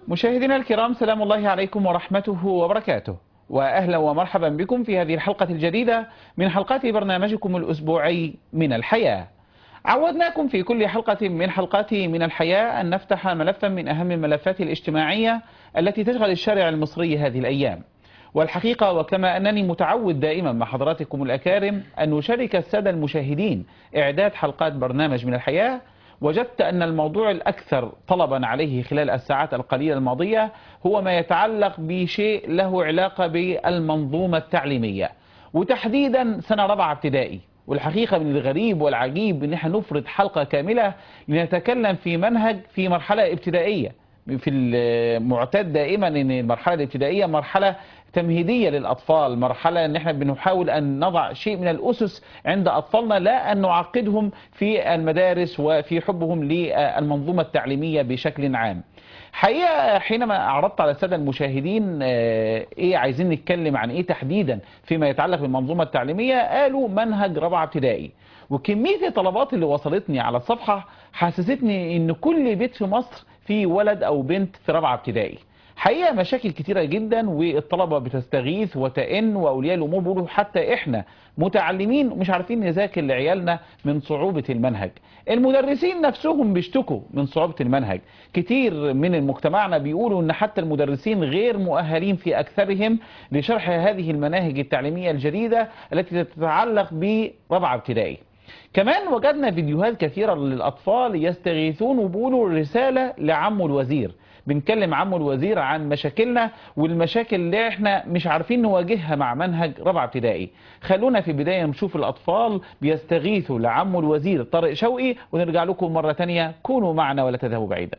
مشاهدينا الكرام سلام الله عليكم ورحمته وبركاته وأهلا ومرحبا بكم في هذه الحلقة الجديدة من حلقات برنامجكم الأسبوعي من الحياة عودناكم في كل حلقة من حلقات من الحياة أن نفتح ملفا من أهم الملفات الاجتماعية التي تشغل الشارع المصري هذه الأيام والحقيقة وكما أنني متعود دائما مع حضراتكم الأكارم أن نشارك السادة المشاهدين إعداد حلقات برنامج من الحياة وجدت أن الموضوع الأكثر طلبا عليه خلال الساعات القليلة الماضية هو ما يتعلق بشيء له علاقة بالمنظومة التعليمية وتحديدا سنة رابعة ابتدائي والحقيقة من الغريب والعجيب ان احنا نفرض حلقة كاملة لنتكلم في منهج في مرحلة ابتدائية في المعتاد دائما ان المرحلة الابتدائية مرحلة تمهيدية للأطفال مرحلة ان احنا بنحاول ان نضع شيء من الأسس عند أطفالنا لا أن نعقدهم في المدارس وفي حبهم للمنظومة التعليمية بشكل عام حقيقة حينما عرضت على السادة المشاهدين ايه عايزين نتكلم عن ايه تحديدا فيما يتعلق بالمنظومة التعليمية قالوا منهج رابعة ابتدائي وكمية الطلبات اللي وصلتني على الصفحة حسستني ان كل بيت في مصر فيه ولد او بنت في رابعة ابتدائي حقيقة مشاكل كتيرة جدا والطلبة بتستغيث وتئن وأولياء الأمور بيقولوا حتى إحنا متعلمين مش عارفين نذاكر لعيالنا من صعوبة المنهج المدرسين نفسهم بيشتكوا من صعوبة المنهج كتير من مجتمعنا بيقولوا ان حتى المدرسين غير مؤهلين في أكثرهم لشرح هذه المناهج التعليمية الجديدة التي تتعلق برابعة ابتدائي كمان وجدنا فيديوهات كثيرة للأطفال يستغيثون وبيقولوا رسالة لعمه الوزير بنكلم عمو الوزير عن مشاكلنا والمشاكل اللي احنا مش عارفين نواجهها مع منهج رابعه ابتدائي خلونا في البدايه نشوف الاطفال بيستغيثوا لعمو الوزير طارق شوقي ونرجع لكم مره تانية كونوا معنا ولا تذهبوا بعيدا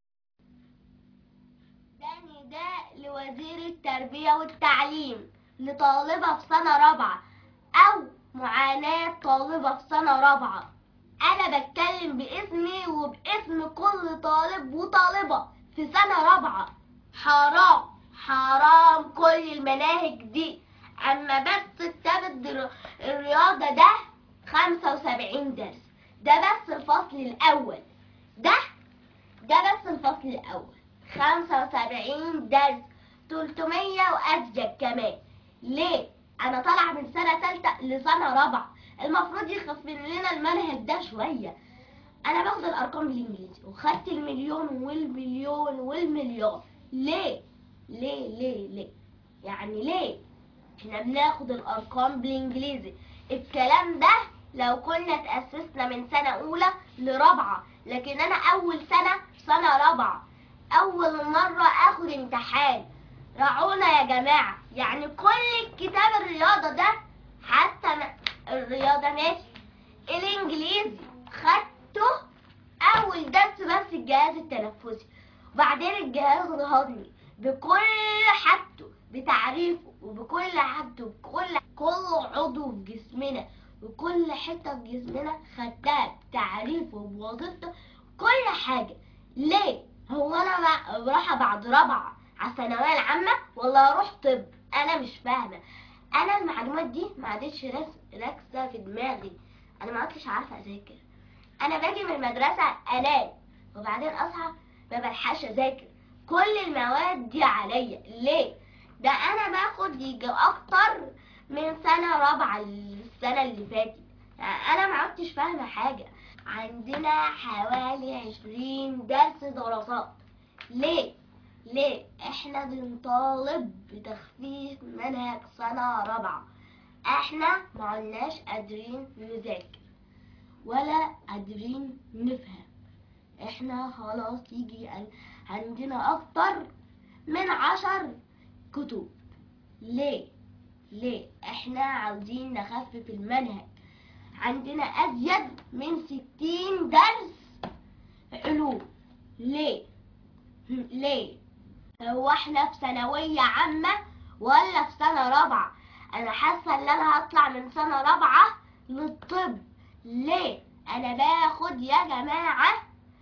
ده نداء لوزير التربية والتعليم لطالبة في سنة رابعة أو معاناة طالبة في سنة رابعة أنا بتكلم باسمي وباسم كل طالب وطالبة في سنة رابعة حرام حرام كل المناهج دي أما بس كتاب الدر- الرياضة ده خمسة وسبعين درس ده بس الفصل الأول ده ده بس الفصل الأول خمسة وسبعين درس تلتمية وأزيد كمان ليه؟ أنا طالعة من سنة تالتة لسنة رابعة المفروض يخفف لنا المنهج ده شوية أنا باخد الأرقام بالإنجليزي وخدت المليون والمليون والمليون ليه؟ ليه ليه ليه؟ يعني ليه؟ احنا بناخد الأرقام بالإنجليزي الكلام ده لو كنا تأسسنا من سنة أولى لرابعة لكن أنا أول سنة في سنة رابعة أول مرة آخد امتحان راعونا يا جماعة يعني كل كتاب الرياضة ده حتى م- الرياضة ماشي الإنجليزي خدته أول درس بس الجهاز التنفسي وبعدين الجهاز الهضمي بكل حاجته بتعريفه وبكل حاجته بكل كل عضو في جسمنا وكل حتة في جسمنا خدتها بتعريفه وبوظيفته كل حاجة ليه؟ هو أنا بع- رايحة بعد رابعة على الثانوية العامة ولا أروح طب؟ أنا مش فاهمة أنا المعلومات دي ما عادتش راس- راكزة في دماغي أنا ما عدتش عارفة أذاكر أنا باجي من المدرسة أنام وبعدين أصحى ما بلحقش أذاكر كل المواد دي عليا ليه؟ ده أنا باخد يجي أكتر من سنة رابعة السنة اللي فاتت أنا ما عدتش فاهمة حاجة عندنا حوالي عشرين درس دراسات ليه؟ ليه؟ احنا بنطالب بتخفيف منهج سنة رابعة احنا ما عدناش قادرين نذاكر ولا قادرين نفهم احنا خلاص يجي عن- عندنا اكتر من عشر كتب ليه ليه احنا عاوزين نخفف المنهج عندنا ازيد من ستين درس علوم ليه ليه هو احنا في ثانوية عامة ولا في سنة رابعة انا حاسة ان انا هطلع من سنة رابعة للطب ليه انا باخد يا جماعة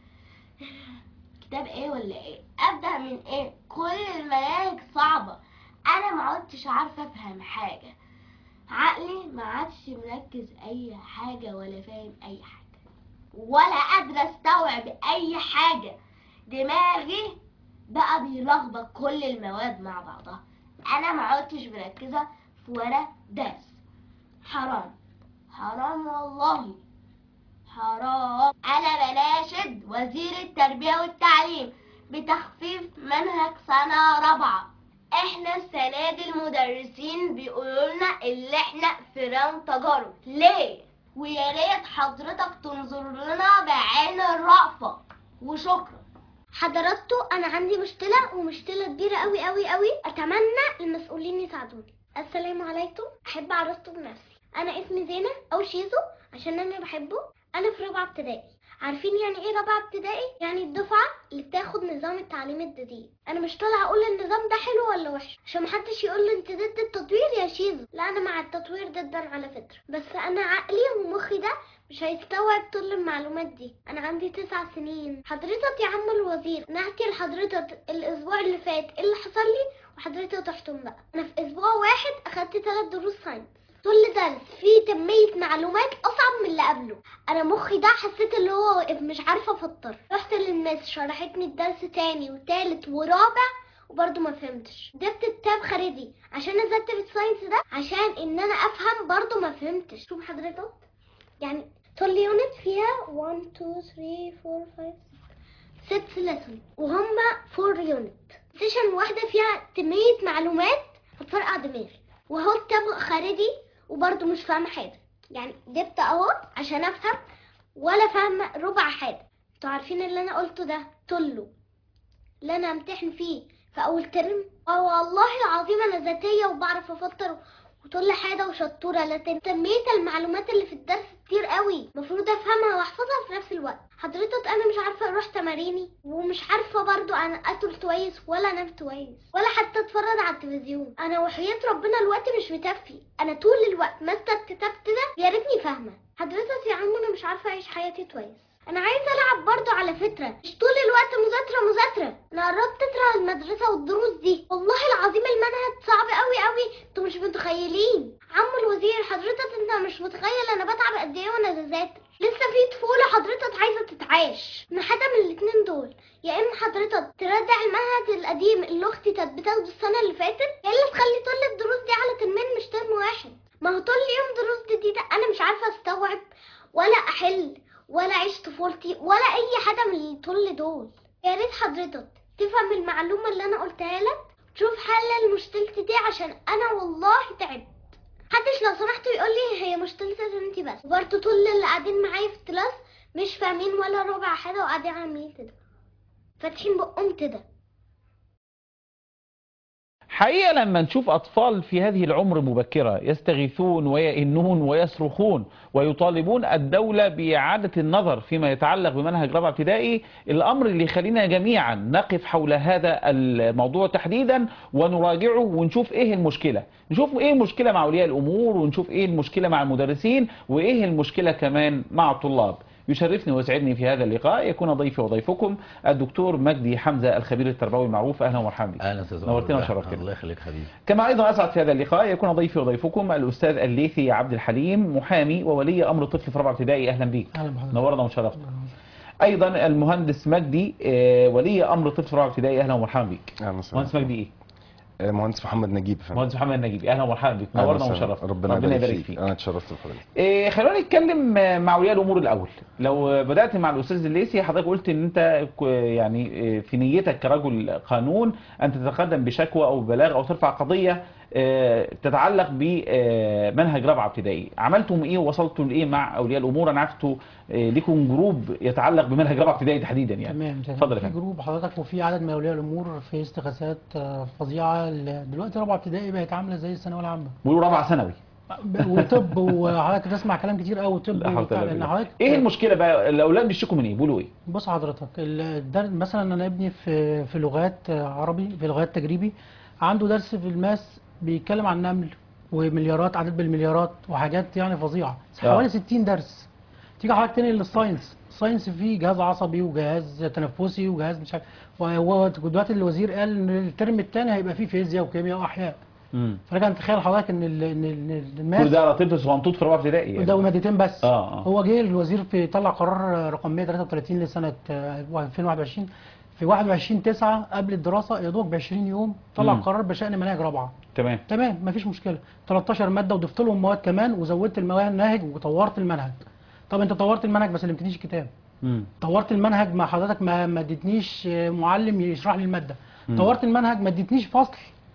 كتاب ايه ولا ايه ابدأ من ايه كل المناهج صعبة انا ما عدتش عارفة افهم حاجة عقلي ما عادش مركز اي حاجة ولا فاهم اي حاجة ولا قادرة استوعب اي حاجة دماغي بقى بيلخبط كل المواد مع بعضها انا ما عدتش مركزه في ولا درس حرام حرام والله حرام انا بناشد وزير التربيه والتعليم بتخفيف منهج سنه رابعه احنا السنه دي المدرسين بيقولوا لنا اللي احنا فيران تجارب ليه ويا ريت حضرتك تنظر لنا بعين الرأفة وشكرا حضراتكم انا عندي مشكله ومشكله كبيره قوي قوي قوي اتمنى المسؤولين يساعدوني السلام عليكم احب اعرفكم بنفسي انا اسمي زينه او شيزو عشان انا بحبه انا في رابعه ابتدائي عارفين يعني ايه رابعه ابتدائي يعني الدفعه اللي بتاخد نظام التعليم الجديد انا مش طالعه اقول النظام ده حلو ولا وحش عشان محدش يقول لي انت ضد التطوير يا شيزو لا انا مع التطوير جدا على فكره بس انا عقلي ومخي ده مش هيستوعب كل المعلومات دي انا عندي تسع سنين حضرتك يا عم الوزير نحكي لحضرتك الاسبوع اللي فات ايه اللي حصل لي وحضرتك تحكم بقى انا في اسبوع واحد اخدت ثلاث دروس ساينس كل درس فيه كمية معلومات أصعب من اللي قبله أنا مخي ده حسيت اللي هو واقف مش عارفة أفطر رحت للمس شرحتني الدرس تاني وتالت ورابع وبرضه ما فهمتش جبت كتاب خارجي عشان اذاكر الساينس ده عشان ان انا افهم برضه ما فهمتش شوف حضرتك يعني كل يونت فيها 1 2 3 4 5 6 لسن وهم 4 يونت سيشن واحدة فيها كمية معلومات هتفرقع دماغي وهو كتاب خارجي وبرضه مش فاهمة حاجة يعني جبت اهو عشان افهم ولا فاهمة ربع حاجة انتوا عارفين اللي انا قلته ده كله اللي انا امتحن فيه في اول ترم اه والله العظيم انا ذاتيه وبعرف افطر وكل حاجه وشطوره لكن كميه المعلومات اللي في الدرس كتير قوي المفروض افهمها واحفظها في نفس الوقت حضرتك انا مش عارفه اروح تماريني ومش عارفه برضو انا اكل كويس ولا انام كويس ولا حتى اتفرج على التلفزيون انا وحياه ربنا الوقت مش مكفي انا طول الوقت ماسكه الكتاب كده يا ريتني فاهمه حضرتك يا عم انا مش عارفه اعيش حياتي كويس انا عايزه العب برضو على فكره مش طول الوقت مذاكره مذاكره انا قربت اكره المدرسه والدروس دي والله العظيم المنهج صعب قوي قوي انتوا مش متخيلين عم الوزير حضرتك انت مش متخيل انا بتعب قد ايه وانا بذاكر لسه في طفوله حضرتك عايزه تتعاش من حاجه من الاتنين دول يا اما حضرتك ترجع المنهج القديم اللي اختي كانت بتاخده السنه اللي فاتت يا الا تخلي كل الدروس دي على ترمين مش ترم واحد ما هو كل يوم دروس جديده انا مش عارفه استوعب ولا احل ولا عيش طفولتي ولا اي حاجه من الطل دول يا ريت حضرتك تفهم المعلومه اللي انا قلتها لك تشوف حل لمشكلتي دي عشان انا والله تعبت محدش لو سمحت يقول لي هي مشكلتك انت بس وبرضه طول اللي قاعدين معايا في الكلاس مش فاهمين ولا ربع حاجه وقاعدين عاملين كده فاتحين بقهم كده حقيقة لما نشوف أطفال في هذه العمر مبكرة يستغيثون ويئنون ويصرخون ويطالبون الدولة بإعادة النظر فيما يتعلق بمنهج رابعة ابتدائي الأمر اللي يخلينا جميعا نقف حول هذا الموضوع تحديدا ونراجعه ونشوف إيه المشكلة نشوف إيه المشكلة مع أولياء الأمور ونشوف إيه المشكلة مع المدرسين وإيه المشكلة كمان مع الطلاب يشرفني ويسعدني في هذا اللقاء يكون ضيفي وضيفكم الدكتور مجدي حمزة الخبير التربوي المعروف أهلا ومرحبا بك اهلا استاذ نورتنا عمر. وشرفتنا. الله يخليك حبيبي كما أيضا أسعد في هذا اللقاء يكون ضيفي وضيفكم الأستاذ الليثي عبد الحليم محامي وولي أمر طفل في رابعة ابتدائي أهلا بك اهلا بحضرتك نورنا وشرفتنا أيضا المهندس مجدي آه، ولي أمر طفل في رابعة ابتدائي أهلا ومرحبا بك اهلا وسهلا مهندس مجدي إيه؟ آه، مهندس محمد نجيب فندم. مهندس محمد نجيبي أهلا ومرحبا بك أهلا نورنا وسهلا. وشرفتنا ربنا, يبارك فيك انا اتشرفت بحضرتك إيه خلونا نتكلم مع اولياء الامور الاول لو بدات مع الاستاذ الليسي حضرتك قلت ان انت ك- يعني إيه، في نيتك كرجل قانون ان تتقدم بشكوى او بلاغ او ترفع قضيه إيه، تتعلق بمنهج رابعه ابتدائي عملتم ايه ووصلتوا لايه مع اولياء الامور انا عرفت انتوا، إيه، ليكم جروب يتعلق بمنهج رابعه ابتدائي تحديدا يعني تمام تمام اتفضل يا في فندم جروب حضرتك وفي عدد من اولياء الامور في استغاثات آه، فظيعه ل- دلوقتي رابعه ابتدائي بقت عامله زي الثانويه العامه بيقولوا رابعه ثانوي ب- وطب وحضرتك بتسمع كلام كتير قوي طب لا حول وبتاع، ولا لان قوة. حضرتك ايه المشكله بقى الاولاد بيشتكوا من ايه بيقولوا ايه بص حضرتك الدر... مثلا انا ابني في في لغات آه، عربي في لغات تجريبي عنده درس في الماس بيتكلم عن نمل ومليارات عدد بالمليارات وحاجات يعني فظيعه آه. حوالي 60 درس تيجي حضرتك تاني للساينس الساينس فيه جهاز عصبي وجهاز تنفسي وجهاز مش عارف وهو دلوقتي الوزير قال ان الترم الثاني هيبقى فيه فيزياء وكيمياء واحياء امم فلك ان تتخيل حضرتك ان ال- ان ال- كل الماس ده على طفل صغنطوط في رابعه ابتدائي يعني. ده مادتين بس آه، آه. هو جه الوزير في طلع قرار رقم 133 لسنه آه، 2021 في 21 9 قبل الدراسه يا دوب ب 20 يوم طلع مم. قرار بشان مناهج رابعه تمام تمام مفيش مشكله 13 ماده وضفت لهم مواد كمان وزودت المناهج وطورت المنهج طب انت طورت المنهج ما سلمتنيش الكتاب مم. طورت المنهج مع حضرتك ما ما اديتنيش آه، معلم يشرح لي الماده طورت المنهج ما اديتنيش فصل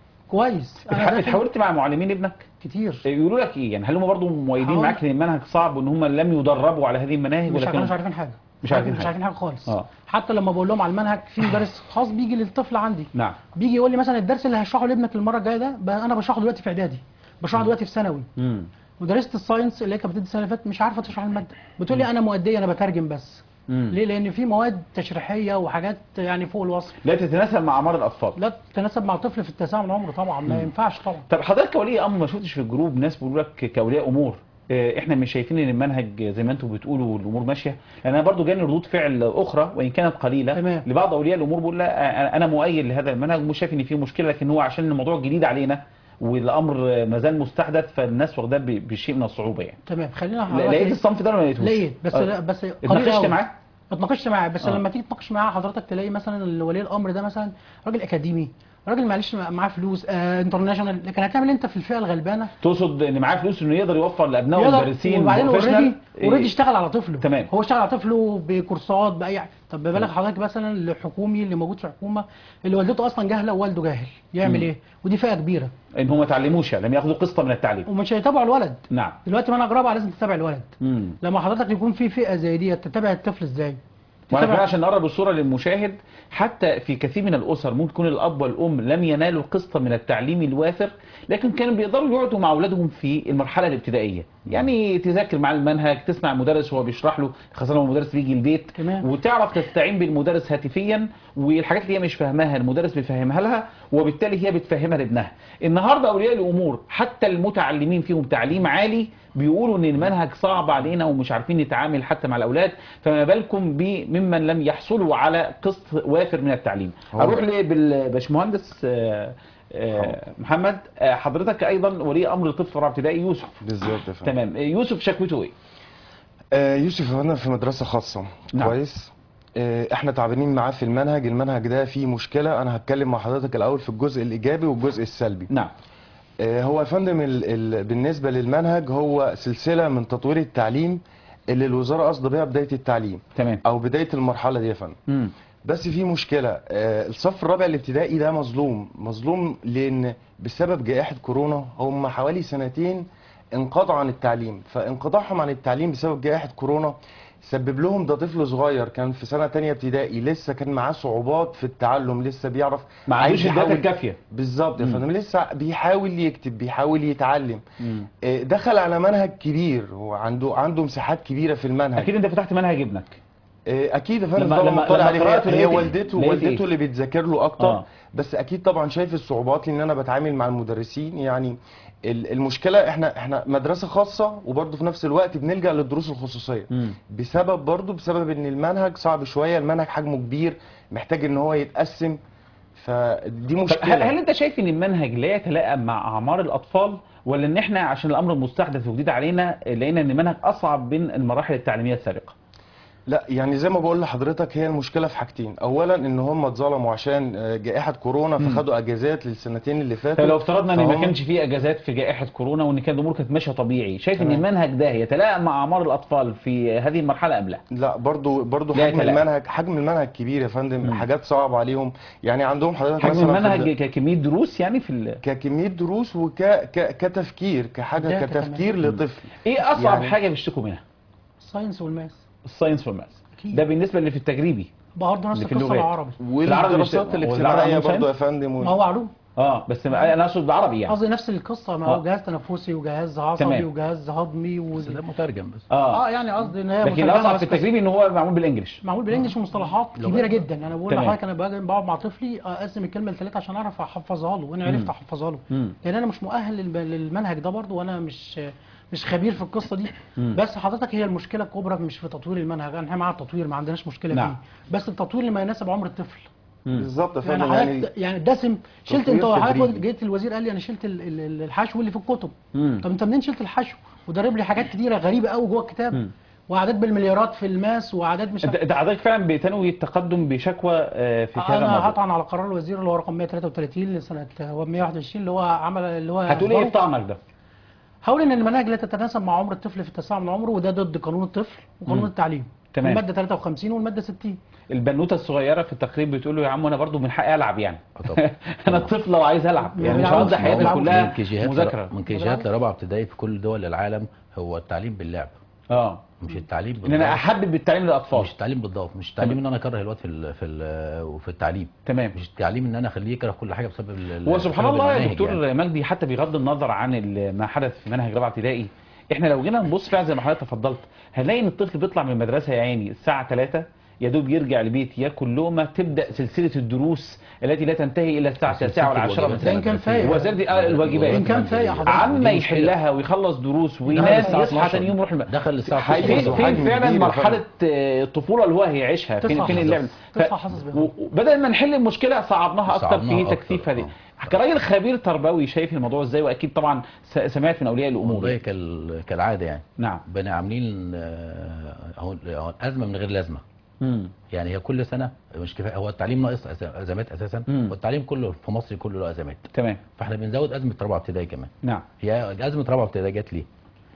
كويس انا اتح- داخل اتحاولت مع معلمين ابنك كتير يقولوا لك ايه يعني هل هم برضه مؤيدين هقول- معاك ان المنهج صعب وان هم لم يدربوا على هذه المناهج مش ولا عارفين كانوا مش عارفين حاجه مش عارفين مش حاجة. عارفين حاجه خالص اه حتى لما بقول لهم على المنهج في مدرس خاص بيجي للطفل عندي نعم بيجي يقول لي مثلا الدرس اللي هشرحه لابنك المره الجايه ده بقى انا بشرحه دلوقتي في اعدادي بشرحه دلوقتي في ثانوي مم. مدرسه الساينس اللي هي كانت بتدي السنه اللي فاتت مش عارفه تشرح الماده بتقول لي انا مؤديه انا بترجم بس مم. ليه لان في مواد تشريحيه وحاجات يعني فوق الوصف لا تتناسب مع اعمار الاطفال لا تتناسب مع طفل في التاسعه من عمره طبعا ما ينفعش طبعا طب حضرتك كولي امر ما شفتش في الجروب ناس بيقولوا لك كاولياء امور آه، احنا مش شايفين ان المنهج زي ما انتم بتقولوا الامور ماشيه لان انا برضو جاني ردود فعل اخرى وان كانت قليله تمام. لبعض اولياء الامور بيقول لا آه، انا مؤيد لهذا المنهج ومش شايف ان فيه مشكله لكن هو عشان الموضوع جديد علينا والامر آه، ما زال مستحدث فالناس واخداه ب- بشيء من الصعوبه يعني تمام خلينا لا- حضرتك لقيت إيه؟ الصنف ده ولا ما لقيتهوش؟ لقيت بس آه. لا بس قليل اتناقشت أوي. معاه؟ اتناقشت معاه بس آه. لما تيجي تناقش معاه حضرتك تلاقي مثلا ولي الامر ده مثلا راجل اكاديمي راجل معلش معاه فلوس آه انترناشونال لكن هتعمل انت في الفئه الغلبانه تقصد ان معاه فلوس انه يقدر يوفر لابنائه يقدر مدرسين وبعدين بروفيشنال؟ اوريدي إيه، اوريدي اشتغل على طفله تمام. هو اشتغل على طفله بكورسات باي حاجة. طب ببالغ حضرتك مثلا الحكومي اللي موجود في حكومه اللي والدته اصلا جاهله ووالده جاهل يعمل مم. ايه ودي فئه كبيره ان هم ما اتعلموش لم ياخذوا قسطه من التعليم ومش هيتابعوا الولد نعم دلوقتي منهج رابعه لازم تتابع الولد امم لما حضرتك يكون في فئه زي دي تتابع الطفل ازاي وانا كمان تتابع- عشان نقرب الصوره للمشاهد حتى في كثير من الاسر ممكن يكون الاب والام لم ينالوا قسطا من التعليم الوافر لكن كانوا بيقدروا يقعدوا مع اولادهم في المرحله الابتدائيه يعني تذاكر مع المنهج تسمع المدرس وهو بيشرح له خاصه لو المدرس بيجي البيت تمام. وتعرف تستعين بالمدرس هاتفيا والحاجات اللي هي مش فاهماها المدرس بيفهمها لها وبالتالي هي بتفهمها لابنها النهارده اولياء الامور حتى المتعلمين فيهم تعليم عالي بيقولوا ان المنهج صعب علينا ومش عارفين نتعامل حتى مع الاولاد فما بالكم بممن لم يحصلوا على قسط وافر من التعليم هو- اروح للباشمهندس آه، آه، محمد آه، حضرتك ايضا ولي امر طفل رابع ابتدائي يوسف بالظبط يا فندم تمام آه، يوسف شكوته ايه آه يوسف انا في مدرسه خاصه نعم. كويس آه احنا تعبانين معاه في المنهج المنهج ده فيه مشكله انا هتكلم مع حضرتك الاول في الجزء الايجابي والجزء السلبي نعم آه هو يا فندم ال ال بالنسبه للمنهج هو سلسله من تطوير التعليم اللي الوزاره قصده بيها بدايه التعليم تمام او بدايه المرحله دي يا فندم مم. بس في مشكلة آه، الصف الرابع الابتدائي ده مظلوم مظلوم لأن بسبب جائحة كورونا هم حوالي سنتين انقطعوا عن التعليم فانقطاعهم عن التعليم بسبب جائحة كورونا سبب لهم ده طفل صغير كان في سنة تانية ابتدائي لسه كان معاه صعوبات في التعلم لسه بيعرف ما عايز عندوش الداتا يحاول- الكافيه بالظبط يا مم. فندم لسه بيحاول يكتب بيحاول يتعلم مم. آه، دخل على منهج كبير هو عنده عنده مساحات كبيرة في المنهج اكيد انت فتحت منهج ابنك إيه، اكيد يا فندم لما- طبعا لما- مطلع لما عليه قرأته هي, لقيت هي إيه؟ والدته لقيت والدته إيه؟ اللي بتذاكر له اكتر آه. بس اكيد طبعا شايف الصعوبات لان انا بتعامل مع المدرسين يعني ال- المشكله احنا احنا مدرسه خاصه وبرضه في نفس الوقت بنلجا للدروس الخصوصيه مم. بسبب برضه بسبب ان المنهج صعب شويه المنهج حجمه كبير محتاج ان هو يتقسم فدي طب هل, مشكله هل انت شايف ان المنهج لا يتلائم مع اعمار الاطفال ولا ان احنا عشان الامر مستحدث وجديد علينا لقينا ان المنهج اصعب من المراحل التعليميه السابقه لا يعني زي ما بقول لحضرتك هي المشكله في حاجتين اولا ان هم اتظلموا عشان آه، جائحه كورونا مم. فخدوا اجازات للسنتين اللي فاتوا فلو افترضنا ان ما فهم- كانش فيه اجازات في جائحه كورونا وان كانت الامور كانت ماشيه طبيعي شايف ان تمام. المنهج ده يتلائم مع اعمار الاطفال في هذه المرحله ام لا لا برضو برضو لا حجم يتلائم. المنهج حجم المنهج كبير يا فندم مم. حاجات صعبة عليهم يعني عندهم حضرتك حجم مثلا في المنهج ال- ككميه دروس يعني في ال... ككمية دروس وك ك... كتفكير كحاجة داتا كتفكير كمان. لطفل ايه اصعب يعني- حاجه بيشتكوا منها الساينس والماس الساينس والماث أكيد. ده بالنسه اللي في التجريبي برضه نفس اللي في القصه اللغات. العربي والدراسات مش- الاجتماعية والعربي برضو يا مش فندم ما هو علوم اه بس ما- انا اقصد بعربي يعني قصدي نفس القصه ما آه. هو جهاز تنفسي وجهاز عصبي تمام. وجهاز هضمي و... بس ده مترجم بس اه اه يعني قصدي ان هي لكن مترجمة الاصعب بس في التجريبي ان هو معمول بالانجلش معمول بالانجلش ومصطلحات لغات. كبيره جدا انا بقول تمام. لحضرتك انا باجي بقعد مع طفلي اقسم الكلمه لثلاثه عشان اعرف احفظها له وانا مم. عرفت احفظها له مم. لان انا مش مؤهل للب- للمنهج ده برضه وانا مش مش خبير في القصه دي مم. بس حضرتك هي المشكله الكبرى مش في تطوير المنهج احنا مع التطوير ما عندناش مشكله نعم. فيه بس التطوير لما يناسب عمر الطفل مم. بالظبط يا يعني فندم يعني حضرتك يعني الدسم شلت تطوير انت حضرتك تدريجي. جيت الوزير قال لي انا شلت ال- ال- الحشو اللي في الكتب مم. طب انت منين شلت الحشو ودرب لي حاجات كتيره غريبه قوي جوه الكتاب مم. واعداد بالمليارات في الماس واعداد مش انت انت حضرتك فعلا بتنوي التقدم بشكوى آه، في هذا انا الموضوع هطعن على قرار الوزير اللي هو رقم 133 لسنه هو 121 اللي هو عمل اللي هو هتقول ايه في أصدره. طعمك ده؟ هقول ان المناهج لا تتناسب مع عمر الطفل في التسع من عمره وده ضد قانون الطفل وقانون مم. التعليم تمام. الماده 53 والماده 60 البنوته الصغيره في التقرير بتقول له يا عم انا برضو من حقي العب يعني آه طبعا. انا طفله وعايز العب يعني مش بيلعبوا- هقضي حياتي بيلعبوا من كلها كيجيهات مذاكره من كيجيهات لرابعه ابتدائي في كل دول العالم هو التعليم باللعب اه مش التعليم ان انا بالضبط احبب التعليم للاطفال مش التعليم بالضبط مش التعليم ان انا اكره الواد في ال في ال في التعليم تمام مش التعليم ان انا اخليه يكره كل حاجه بسبب ال- هو سبحان بسبب الله يا المناهج دكتور يعني. مجدي حتى بغض النظر عن ال- ما حدث في منهج رابعه ابتدائي احنا لو جينا نبص فعلا زي ما حضرتك تفضلت هنلاقي ان الطفل بيطلع من المدرسه يا عيني الساعه 3 يا دوب يرجع البيت ياكل لقمه تبدا سلسله الدروس التي لا تنتهي الى الساعه 9 ولا 10 الواجبات مساء إن كان فايق. وزاره دي- آه، الواجبات إن كان فايق حضرتك. عما دي مشكلة. يحلها ويخلص دروس دخل وينام الساعة يصحى 12. تاني يوم يروح الم... دخل الساعه فين 12 فين حجم فعلا كبير مرحله آه، الطفوله اللي هو هيعيشها فين تصحى فين حاسس. اللعب تصحى حاسس بيها. و- وبدل ما نحل المشكله صعبناها اكتر صعبناها في أكتر، تكثيف هذه آه. كراجل خبير تربوي شايف الموضوع ازاي واكيد طبعا س- سمعت من اولياء الامور والله كال... كالعاده يعني نعم بقينا عاملين آه، اهو أهو ازمه من غير لازمه مم. يعني هي كل سنه مش كفايه هو التعليم ناقص أز- ازمات اساسا مم. والتعليم كله في مصر كله له ازمات تمام فاحنا بنزود ازمه رابعه ابتدائي كمان نعم هي ازمه رابعه ابتدائي جت ليه؟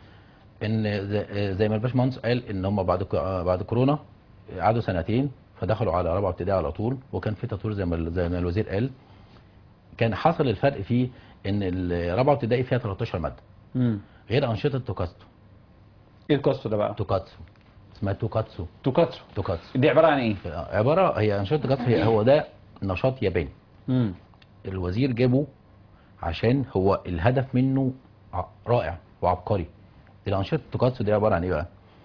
ان زي- زي ما الباشمهندس قال ان هم بعد ك- بعد كورونا قعدوا سنتين فدخلوا على رابعه ابتدائي على طول وكان في تطوير زي ما ال- زي ما الوزير قال كان حصل الفرق فيه ان ال- رابعه ابتدائي فيها 13 ماده مم. غير انشطه توكاتسو ايه القصه ده بقى توكاتسو اسمها توكاتسو توكاتسو توكاتسو دي عباره عن ايه عباره هي انشطه توكاتسو هي هو ده نشاط ياباني مم. الوزير جابه عشان هو الهدف منه ع- رائع وعبقري الانشطه التوكاتسو دي عباره عن ايه بقى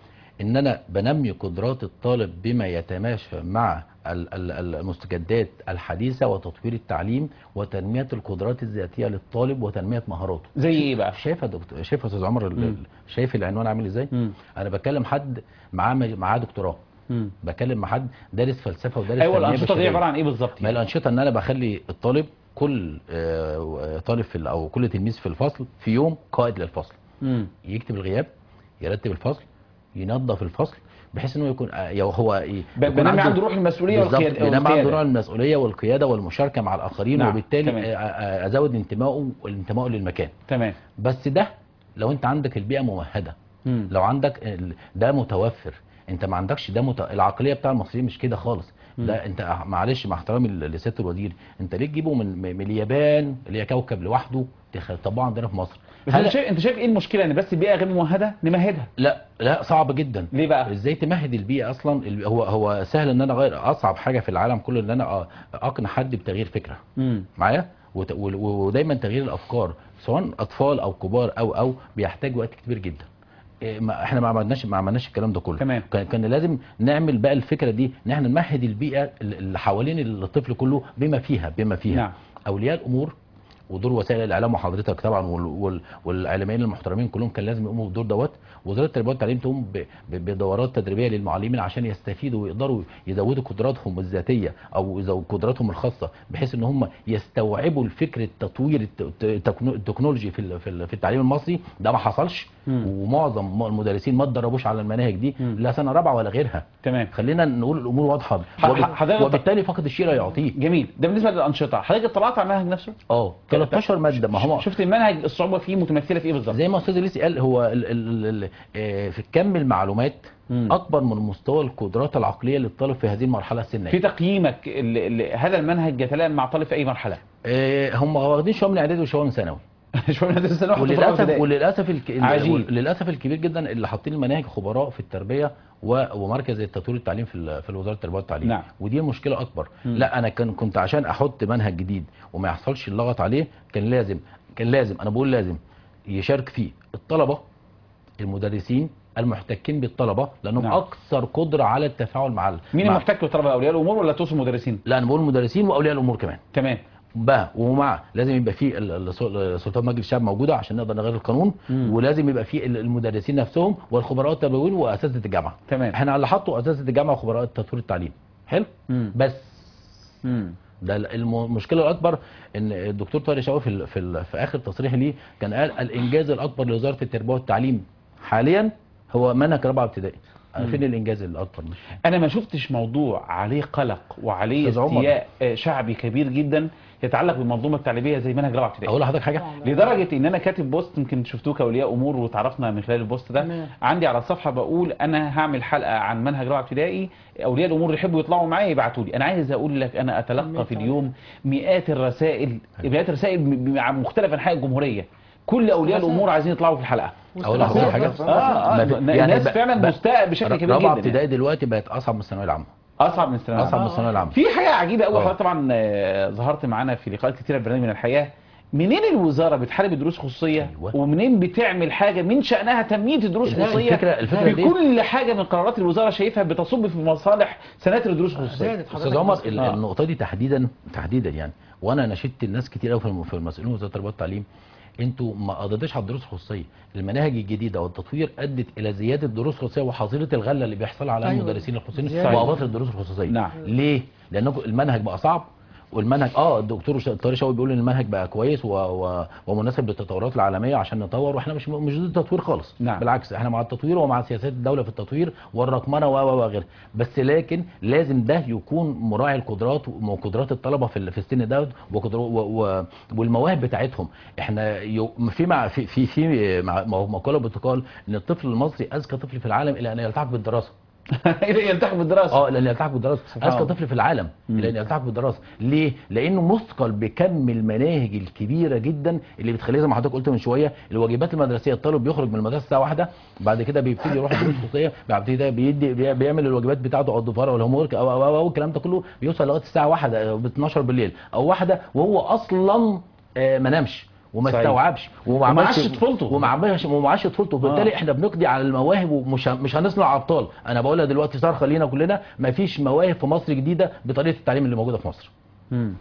ان انا بنمي قدرات الطالب بما يتماشى مع ال- ال- المستجدات الحديثه وتطوير التعليم وتنميه القدرات الذاتيه للطالب وتنميه مهاراته زي ايه بقى شايف يا دكتور شايف يا استاذ عمر ال- مم. شايف العنوان عامل ازاي مم. انا بكلم حد معاه مج- معاه دكتوراه مم. بكلم مع حد دارس فلسفه ودارس ايوه تنمية الانشطه دي بشرية. عباره عن ايه بالظبط ما هي الانشطه ان انا بخلي الطالب كل آه، طالب في ال- او كل تلميذ في الفصل في يوم قائد للفصل مم. يكتب الغياب يرتب الفصل ينظف الفصل بحيث انه يكون آه، يو- هو ايه ب- يكون بنمي عنده روح المسؤوليه بالظبط والقياده بينما عنده والقيادة. نوع المسؤوليه والقياده والمشاركه مع الاخرين نعم، وبالتالي تمام. آه، آه، ازود انتمائه والانتماء للمكان تمام بس ده لو انت عندك البيئه ممهده مم. لو عندك ال- ده متوفر انت ما عندكش ده مت... العقليه بتاع المصريين مش كده خالص ده انت معلش مع احترامي ل- لسياده الوزير انت ليه تجيبه من من اليابان اللي هي كوكب لوحده تخ- تطبقه عندنا في مصر بس هل- انت شايف انت شايف ايه المشكله ان بس البيئه غير ممهده نمهدها لا لا صعب جدا ليه بقى ازاي تمهد البيئه اصلا ال- هو هو سهل ان انا اغير اصعب حاجه في العالم كله ان انا أ- اقنع حد بتغيير فكره مم. معايا وت- و- و- ودايما تغيير الافكار سواء اطفال او كبار او او بيحتاج وقت كبير جدا إيه، ما احنا ما عملناش ما عملناش الكلام ده كله تمام. كان كان لازم نعمل بقى الفكره دي ان احنا نمهد البيئه اللي حوالين الطفل كله بما فيها بما فيها نعم. اولياء الامور ودور وسائل الاعلام وحضرتك طبعا وال وال والاعلاميين المحترمين كلهم كان لازم يقوموا بالدور دوت وزاره التربيه والتعليم تقوم ب- ب- بدورات تدريبيه للمعلمين عشان يستفيدوا ويقدروا يزودوا قدراتهم الذاتيه او يزودوا قدراتهم الخاصه بحيث ان هم يستوعبوا الفكر التطوير الت- التكنو- التكنولوجي في ال- في ال- في التعليم المصري ده ما حصلش مم. ومعظم المدرسين ما اتدربوش على المناهج دي مم. لا سنه رابعه ولا غيرها تمام خلينا نقول الامور واضحه ح- وب- حضرتك- وبالتالي فقد الشيء لا يعطيه جميل ده بالنسبه للانشطه حضرتك اطلعت على المنهج نفسه اه 13 ماده ما هو شفت المنهج الصعوبه فيه متمثله في ايه بالظبط زي ما استاذ ليسي قال هو ال ال ال آه، في كم المعلومات مم. اكبر من مستوى القدرات العقليه للطالب في هذه المرحله السنيه في تقييمك ال- ال- هذا المنهج يتلائم مع طالب في اي مرحله آه، هم واخدين شويه من اعدادي وشويه من ثانوي شويه من هندسه ثانوي حطوا في رابعة وللاسف ابتدائي. وللاسف الك... عجيب. للاسف الكبير جدا اللي حاطين المناهج خبراء في التربيه و... ومركز التطوير التعليم في ال... في وزاره التربيه والتعليم نعم. ودي مشكله اكبر مم. لا انا كان كنت عشان احط منهج جديد وما يحصلش اللغط عليه كان لازم كان لازم انا بقول لازم يشارك فيه الطلبه المدرسين المحتكين بالطلبه لانهم نعم. نعم. اكثر قدره على التفاعل مع ال- مين مع... المحتك بالطلبه اولياء الامور ولا توصل مدرسين لا انا بقول مدرسين واولياء الامور كمان تمام بقى ومع لازم يبقى في ال- ال- السل- سلطات مجلس الشعب موجوده عشان نقدر نغير القانون مم. ولازم يبقى في ال- المدرسين نفسهم والخبراء التربويين واساتذه الجامعه تمام احنا اللي حطوا اساتذه الجامعه وخبراء تطوير التعليم حلو مم. بس مم. ده ال- الم- المشكله الاكبر ان الدكتور طارق شوقي في ال- في, ال- في اخر تصريح ليه كان قال الانجاز الاكبر لوزاره التربيه والتعليم حاليا هو منهج رابعه ابتدائي فين الانجاز الاكبر مش انا ما شفتش موضوع عليه قلق وعليه أستاذ عمر. استياء آه، شعبي كبير جدا يتعلق بالمنظومه التعليميه زي منهج رابعه ابتدائي اقول لحضرتك حاجه لدرجه ان انا كاتب بوست يمكن شفتوه كاولياء امور وتعرفنا من خلال البوست ده تمام. عندي على الصفحه بقول انا هعمل حلقه عن منهج رابعه ابتدائي اولياء الامور اللي يحبوا يطلعوا معايا يبعتوا لي انا عايز اقول لك انا اتلقى في اليوم مئات الرسائل مئات الرسائل م- مع مختلف انحاء الجمهوريه كل اولياء رسائل. الامور عايزين يطلعوا في الحلقه اقول لحضرتك حاجه اه اه ما في- الناس بقى- فعلا بقى- مستاء بشكل كبير رابعه جدا ابتدائي يعني. دلوقتي بقت اصعب من الثانويه العامه اصعب من الثانويه اصعب من العامة. الثانويه العامه في حاجه عجيبه قوي آه. حضرتك طبعا آه، ظهرت معانا في لقاءات كتيره في برنامج من الحياه منين الوزاره بتحارب الدروس الخصوصيه أيوة. ومنين بتعمل حاجه من شانها تنميه الدروس لا، الخصوصيه الفكرة- الفكرة في دي- كل حاجه من قرارات الوزاره شايفها بتصب في مصالح سناتر الدروس الخصوصيه زادت استاذ حضرتك عمر بس- ال- آه. النقطه دي تحديدا تحديدا يعني وانا ناشدت الناس كتير قوي في الم- في المسؤولين وزاره التربيه والتعليم انتوا ما قضيتوش على الدروس الخصوصيه المناهج الجديده والتطوير ادت الى زياده الدروس الخصوصيه وحظيره الغله اللي بيحصل على أيوة. المدرسين الخصوصيين زيادة. واباطره الدروس الخصوصيه نعم. ليه لان المنهج بقى صعب والمنهج اه الدكتور ش- طارق شوقي بيقول ان المنهج بقى كويس و... و... ومناسب للتطورات العالميه عشان نطور واحنا مش مش ضد التطوير خالص نعم. بالعكس احنا مع التطوير ومع سياسات الدوله في التطوير والرقمنه و و وغيرها بس لكن لازم ده يكون مراعي القدرات وقدرات الطلبه في ال- في السن ده وقدر- و... و... والمواهب بتاعتهم احنا يو... في مع في في, في مع- مقوله بتقال ان الطفل المصري اذكى طفل في العالم الى ان يلتحق بالدراسه يلتحق بالدراسه اه لان يلتحق بالدراسه سبحان اذكى الله. طفل في العالم مم. لان يلتحق بالدراسه ليه لانه مثقل بكم المناهج الكبيره جدا اللي بتخليه زي ما حضرتك قلت من شويه الواجبات المدرسيه الطالب بيخرج من المدرسه الساعه واحدة بعد كده بيبتدي يروح دروس خصوصيه بعد كده بيدي بي- بيعمل الواجبات بتاعته او الضفاره او الهوم ورك او او او, أو الكلام ده كله بيوصل لغايه الساعه واحدة او ب 12 بالليل او واحدة وهو اصلا آه، ما نامش وما صحيح. استوعبش وما وما عملش عاش طفولته. وما عملش وما عاش طفولته وبالتالي آه. احنا بنقضي على المواهب ومش ه- مش هنصنع ابطال انا بقولها دلوقتي صرخه لينا كلنا ما فيش مواهب في مصر جديده بطريقه التعليم اللي موجوده في مصر مم.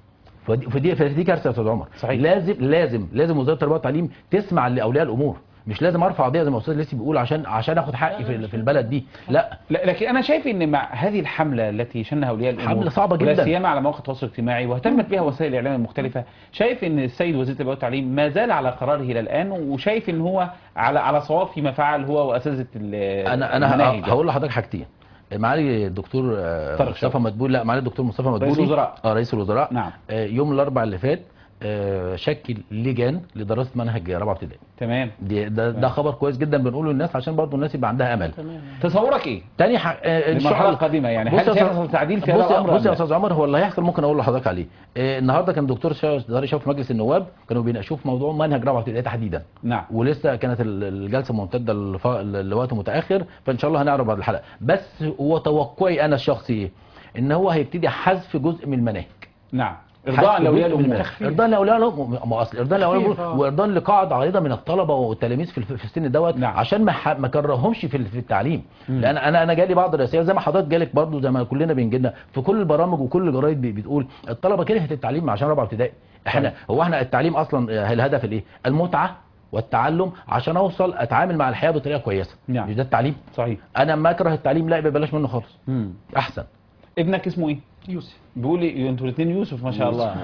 فدي فدي, فدي كارثه يا استاذ عمر صحيح. لازم لازم لازم وزاره التربيه والتعليم تسمع لاولياء الامور مش لازم ارفع قضيه زي ما الاستاذ لسي بيقول عشان عشان اخد حقي في, في البلد دي لا لا لكن انا شايف ان مع هذه الحمله التي شنها اولياء الامور حملة صعبة ولا جدا. سيما على مواقع التواصل الاجتماعي واهتمت بها وسائل الاعلام المختلفه شايف ان السيد وزير التربيه والتعليم ما زال على قراره الى الان وشايف ان هو على على صواب فيما فعل هو واساتذه ال- انا انا المناهج. ه- هقول لحضرتك حاجتين معالي الدكتور آه، طارق مصطفى شوقي. مدبول لا معالي الدكتور مصطفى مدبولي الوزراء. اه رئيس الوزراء نعم. آه، يوم الاربعاء اللي فات آه، شكل لجان لدراسه منهج رابعه ابتدائي تمام دي ده, ده خبر كويس جدا بنقوله للناس عشان برضو الناس يبقى عندها امل تمام تصورك ايه تاني حق آه، إن شاء المرحله الله- القادمه يعني بص هل يا سيحصل أستاذ- تعديل في بص هذا يا- الامر بص أم يا لا؟ استاذ عمر هو اللي هيحصل ممكن اقول لحضرتك عليه آه، النهارده كان دكتور شا- طارق شوقي في مجلس النواب كانوا بيناقشوه في موضوع منهج رابعه ابتدائي تحديدا نعم ولسه كانت ال- الجلسه ممتده لف- لوقت متاخر فان شاء الله هنعرف بعد الحلقه بس هو توقعي انا الشخصي ايه ان هو هيبتدي حذف جزء من المناهج نعم ارضاء حذف لاولياء جزء من الامور المناهج. ارضاء لاولياء الامور ما اصل ارضاء لاولياء تخفيف، الامور آه. وارضاء لقاعده عريضه من الطلبه والتلاميذ في الف- في السن دوت نعم. عشان ما ح- ما كرههمش في ال- في التعليم لان انا انا جالي بعض الرسائل زي ما حضرتك جالك برضو زي ما كلنا بنجيلنا في كل البرامج وكل الجرايد بي- بتقول الطلبه كرهت التعليم عشان رابعه ابتدائي احنا هو احنا التعليم اصلا آه، الهدف الايه المتعه والتعلم عشان اوصل اتعامل مع الحياه بطريقه كويسه نعم. مش ده التعليم صحيح انا ما اكره التعليم لا يبقى بلاش منه خالص مم. احسن ابنك اسمه ايه يوسف بيقول لي انتوا الاثنين يوسف ما شاء الله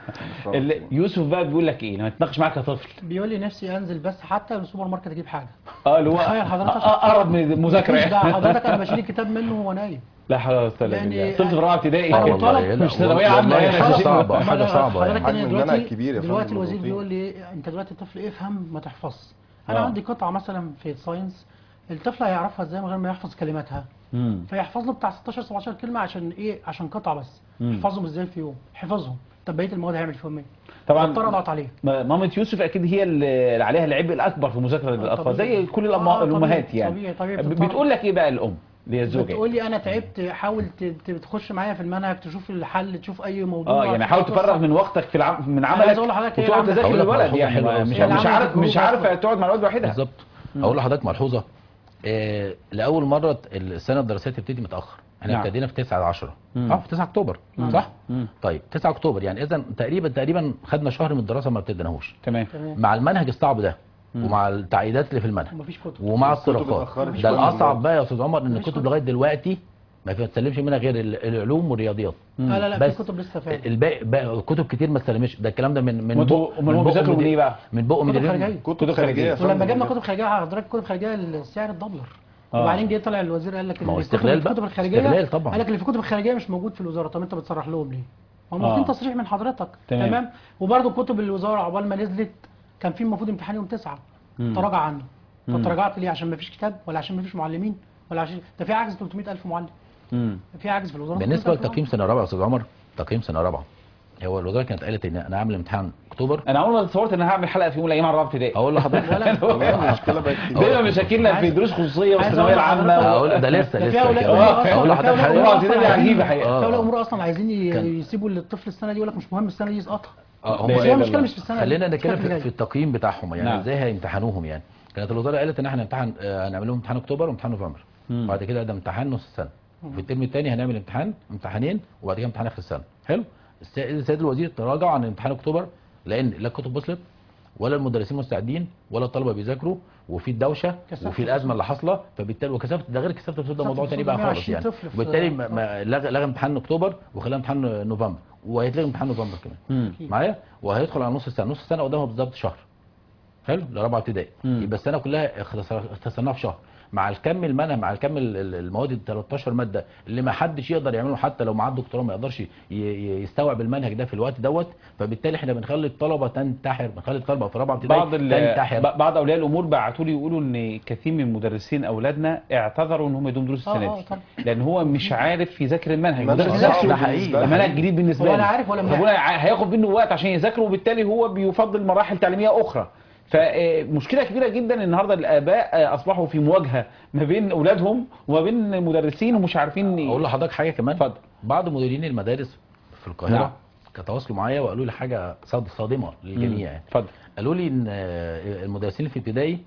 ال- يوسف بقى بيقول لك ايه لما تتناقش معاك كطفل بيقول لي نفسي انزل بس حتى السوبر ماركت اجيب حاجه اه اللي هو تخيل حضرتك. آه، اقرب من المذاكره مفيش ده يعني حضرتك انا بشيل الكتاب منه وهو نايم لا حول ولا قوه الا يعني- بالله طفل في رابعه ابتدائي آه اه كده. والله. والله لا، مش ثانوية والله عامة يعني حاجه عشان- صعبه حاجه أمال صعبه حضرتك يعني حجم انا المنهج دلوقتي كبير يا فندم دلوقتي الوزير مضغوطين. بيقول لي انت دلوقتي طفل افهم ما تحفظ انا آه. عندي قطعه مثلا في الساينس الطفل هيعرفها ازاي من غير ما يحفظ كلماتها مم. فيحفظ له بتاع 16 17 كلمه عشان ايه عشان قطعه بس مم. يحفظهم ازاي في يوم حفظهم طب بقيه المواد هيعمل فيهم ايه طبعا اضطر اضغط عليه م- مامة يوسف اكيد هي اللي عليها العبء الاكبر في مذاكره الاطفال طبيعي. زي كل آه، الأم- طبيعي، الامهات يعني طبيعي، طبيعي، ب- بتضطر. بتقول لك ايه بقى الام اللي هي الزوجه بتقول لي انا تعبت حاول ت- ت- تخش معايا في المنهج تشوف الحل تشوف اي موضوع اه يعني حاول تشوف تفرغ قصة. من وقتك في العم... من عايز عملك أقول لحضرتك هي وتقعد اللي تذاكر هقول لك الولد ملحوظة يعني حلوة ما- أوي. مش هي اللي مش عملت عارف الجروب مش عارفه أصلاً. تقعد مع الولد لوحدها بالظبط اقول لحضرتك ملحوظه آه لاول مره السنه الدراسيه تبتدي متاخر احنا نعم. ابتدينا في 9 10 مم. اه في 9 اكتوبر مم. صح مم. طيب 9 اكتوبر يعني اذا تقريبا تقريبا خدنا شهر من الدراسه ما ابتديناهوش تمام تمام مع المنهج الصعب ده ومع التعقيدات اللي في المنهج ومفيش كتب ومع الكتب الصراخات اتأخرت ده شوية. الاصعب بقى يا استاذ عمر ان مفيش الكتب كتب. لغايه دلوقتي ما بتسلمش منها غير ال- العلوم والرياضيات لا لا لا بس في كتب لسه فعلا الباقي بقى كتب كتير ما تسلمش ده الكلام ده من من وانتوا بق- امال هم بق بيذاكروا من مدير- ايه بقى؟ من بق كتب مديرين خارجيه كتب خارجيه يا ولما فندم. جبنا كتب خارجيه حضرتك كتب خارجيه سعر الدولار آه. وبعدين جه طلع الوزير قال لك ما هو اللي في استغلال الكتب بقى. الخارجيه استغلال طبعا. قال لك اللي في الكتب الخارجيه مش موجود في الوزاره طب انت بتصرح لهم ليه؟ هم آه. واخدين تصريح من حضرتك تمام. تمام, وبرده كتب الوزاره عقبال ما نزلت كان في المفروض امتحان يوم 9 مم. تراجع عنه مم. طب تراجعت ليه عشان ما فيش كتاب ولا عشان ما فيش معلمين ولا عشان ده في عجز 300000 معلم مم. في عجز في الوزاره بالنسبه 300000 لتقييم سنه رابعه يا استاذ عمر تقييم سنه رابعه هو الوزاره كانت قالت ان انا هعمل امتحان اكتوبر انا عمري ما تصورت ان انا هعمل حلقه في يوم من الايام عن رابعه ابتدائي اقول لحضرتك ولا المشكله بقت كبيرة. دايما مشاكلنا في دروس خصوصيه عايز والثانويه أقول العامه لحضرتك- اقول ده لسه ده في لسه أولاد كده. أمور أصلاً- اقول ده لحضرتك في حاجه أولاد هو أمور كده أصلاً عجيبة عايزين- حقيقة. في اولياء آه. امور اصلا عايزين ي- كان- يسيبوا للطفل السنه دي يقول لك مش مهم السنه دي يسقطها اه لا بس إله هي إلا المشكله الله. مش في السنه خلينا دي، نتكلم المشكلة في, اللي في التقييم بتاعهم يعني نعم. ازاي هيمتحنوهم يعني كانت الوزاره قالت ان احنا هنمتحن آه، هنعمل لهم امتحان اكتوبر وامتحان نوفمبر مم. بعد كده ده امتحان نص السنه في الترم الثاني هنعمل امتحان امتحانين وبعد كده امتحان اخر السنه حلو الس- السيد الوزير تراجع عن امتحان اكتوبر لان لا الكتب وصلت ولا المدرسين مستعدين ولا الطلبه بيذاكروا وفي الدوشه كثافة وفي الازمه اللي حاصله فبالتالي وكثافه ده غير كثافه الفصول ده كثافة موضوع تاني الفصول بقى خالص 120 يعني طفل في- وبالتالي ما- ما- لغى لغى امتحان اكتوبر وخلاه امتحان نوفمبر وهيتلغي امتحان نوفمبر كمان مم. معايا وهيدخل على نص السنه نص السنه قدامها بالظبط شهر حلو لرابعه ابتدائي مم. يبقى السنه كلها اختصر- اختصرناها في شهر مع الكم المنهج مع الكم ال- ال- المواد ال 13 ماده اللي ما حدش يقدر يعمله حتى لو معاه دكتوراه ما يقدرش ي- ي- يستوعب المنهج ده في الوقت دوت فبالتالي احنا بنخلي الطلبه تنتحر بنخلي الطلبه في رابعه ابتدائي بعض ال- تنتحر ب- بعض اولياء الامور بعتوا لي يقولوا ان كثير من مدرسين اولادنا اعتذروا ان هم يدوم دروس آه، السنه آه، دي طبعا. لان هو مش عارف يذاكر المنهج المنهج المدرس صعب نفسه ده بالنسبة حقيقي. له. المنهج جديد بالنسبه له ولا عارف ولا فبقول ملاحق. ع- هياخد منه وقت عشان يذاكره وبالتالي هو بيفضل مراحل تعليميه اخرى فمشكله كبيره جدا النهارده الاباء آه، اصبحوا في مواجهه ما بين اولادهم وما بين المدرسين ومش عارفين اقول لحضرتك حاجه كمان اتفضل. بعض مديرين المدارس في القاهره نعم. نعم. كتواصلوا معايا وقالوا لي حاجه صاد صادمه للجميع يعني اتفضل قالوا لي ان آه، المدرسين اللي في ابتدائي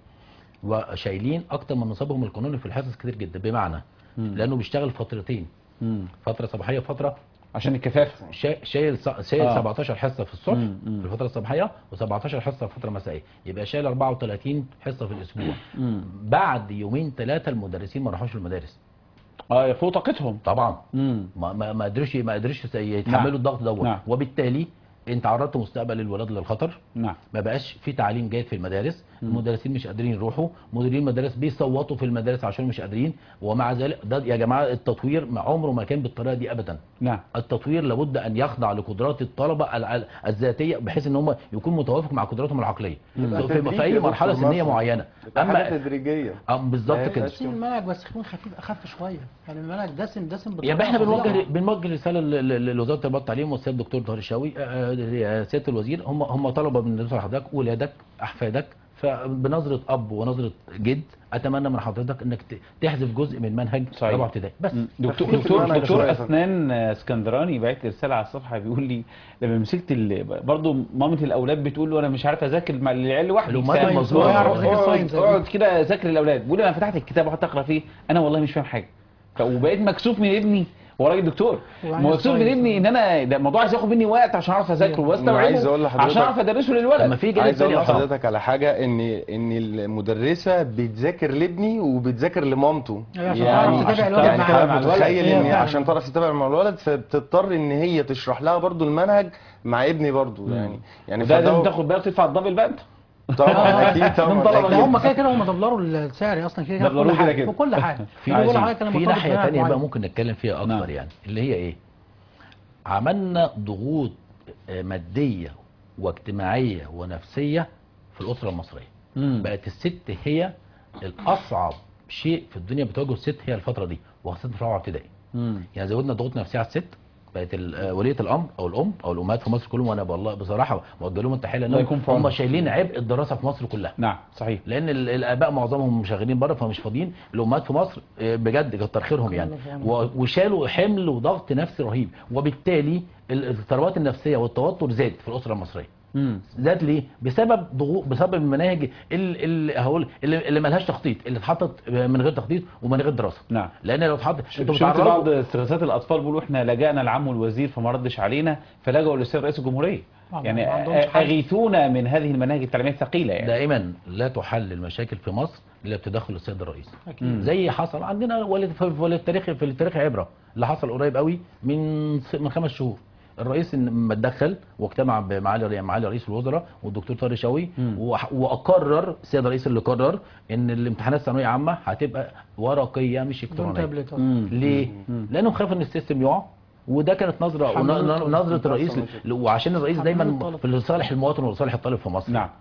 وشايلين اكتر من نصابهم القانوني في الحصص كتير جدا بمعنى مم. لانه بيشتغل فترتين مم. فتره صباحيه وفتره عشان الكثافه شا- شايل ص- شايل آه. 17 حصه في الصبح مم، مم. في الفتره الصباحيه و17 حصه في الفتره المسائيه يبقى شايل 34 حصه في الاسبوع مم. بعد يومين ثلاثه المدرسين ما راحوش المدارس اه فوق طاقتهم طبعا مم. ما ما ما قدروش ما قدروش يتحملوا نعم. الضغط دوت نعم. وبالتالي انت عرضت مستقبل الولاد للخطر نعم ما بقاش في تعليم جيد في المدارس المدرسين مش قادرين يروحوا مديرين المدارس بيصوتوا في المدارس عشان مش قادرين ومع ذلك ده يا جماعه التطوير ما عمره ما كان بالطريقه دي ابدا نعم التطوير لابد ان يخضع لقدرات الطلبه الع- الذاتيه بحيث ان هم يكون متوافق مع قدراتهم العقليه يبقى في, تدريج في اي يا مرحله دكتور سنيه مثلا. معينه تبقى حاجه اما تدريجيه آه، بالظبط ما كده يبقاش بس المنهج بس يكون خفيف اخف شويه يعني المنهج دسم دسم بطريقة يعني احنا بنوجه فظيعة. بنوجه رساله ل- ل- لوزاره التربيه والتعليم والسيد الدكتور طاهر الشاوي آه، آه، سياده الوزير هم هم طلبه بالنسبه لحضرتك ولادك احفادك فبنظره اب ونظره جد اتمنى من حضرتك انك ت- تحذف جزء من منهج صحيح. رابعه ابتدائي بس مم. دكتور تخفيف دكتور المنهج دكتور شوية. اسنان آه، اسكندراني بعت لي رساله على الصفحه بيقول لي لما مسكت ال... برضه مامه الاولاد بتقول له انا مش عارف اذاكر مع العيال لوحدي الأمهات ساعد- المظلومة. اقعد- يعرف يذاكر اقعد- ساينس. اقعد كده ذاكر الاولاد بيقول لي انا فتحت الكتاب وقعدت اقرا فيه انا والله مش فاهم حاجه ف- وبقيت مكسوف من ابني هو راجل دكتور وعايز مكسوف من ساينس. ابني ان انا ده الموضوع عايز ياخد مني وقت عشان اعرف اذاكره أنا عايز أقول واستوعبه لحضرتك- عشان اعرف ادرسه لما للولد في جانب عايز اقول تاني أصعب. لحضرتك على حاجه ان ان المدرسه بتذاكر لابني وبتذاكر لمامته أيوة، عشان تعرف تتابع الولد يعني معاها. حضرتك مع الولد. متخيل هي ان فعلا. عشان تعرف تتابع مع الولد فبتضطر ان هي تشرح لها برضو المنهج مع ابني برضو يعني يعني ده لازم فده- تاخد بالك تدفع الدبل بقى انت طبعا اكيد من طبعا طلبة ده أكيد. هم كده كده هم دبلروا السعر اصلا كده كده في دبلروه كل كده حاجه كده. في كل حاجه في كل عايزين- حاجه كان في مرتبط ناحيه بمنهج تانية معين. بقى ممكن نتكلم فيها اكتر نعم. يعني اللي هي ايه عملنا ضغوط آه، ماديه واجتماعيه ونفسيه في الاسره المصريه مم. بقت الست هي الاصعب شيء في الدنيا بتواجه الست هي الفتره دي وخاصه في رابعه ابتدائي مم. يعني زودنا ضغوط نفسيه على الست بقت ال- آه، وليه الامر او الام او الامهات في مصر كلهم وانا والله بصراحه موجه لهم التحيه الله يكون لانهم في هم عونهم. شايلين عبء الدراسه في مصر كلها نعم صحيح لان ال- الاباء معظمهم شغالين بره فمش فاضيين الامهات في مصر آه، بجد كتر خيرهم يعني الله في عونهم. و- وشالوا حمل وضغط نفسي رهيب وبالتالي ال- الاضطرابات النفسيه والتوتر زاد في الاسره المصريه مم. زاد ليه؟ بسبب ضغوط بسبب المناهج اللي اللي هقول اللي, اللي ملهاش تخطيط اللي اتحطت من غير تخطيط ومن غير دراسه نعم لان لو اتحط انتوا شفت بتعرضوا- بعض استغاثات الاطفال بيقولوا احنا لجأنا العم والوزير فما ردش علينا فلجأوا للسيد رئيس الجمهوريه طبعا، يعني ما عندهمش حل. اغيثونا من هذه المناهج التعليميه الثقيله يعني دائما لا تحل المشاكل في مصر الا بتدخل السيد الرئيس اكيد زي حصل عندنا ولد في ولد التاريخ في التاريخ عبره اللي حصل قريب قوي من س- من خمس شهور الرئيس إن- لما اتدخل واجتمع بمعالي معالي رئيس الوزراء والدكتور طارق شوقي مم. وح- واقرر السيد الرئيس اللي قرر ان الامتحانات الثانويه عامه هتبقى ورقيه مش بدون الكترونيه تابلت آه. مم. ليه؟ لانهم خافوا ان السيستم يقع وده كانت نظره حملوا ون- الطالب. نظره الرئيس ل- وعشان الرئيس حملوا دايما الطالب. في لصالح المواطن ولصالح الطالب في مصر نعم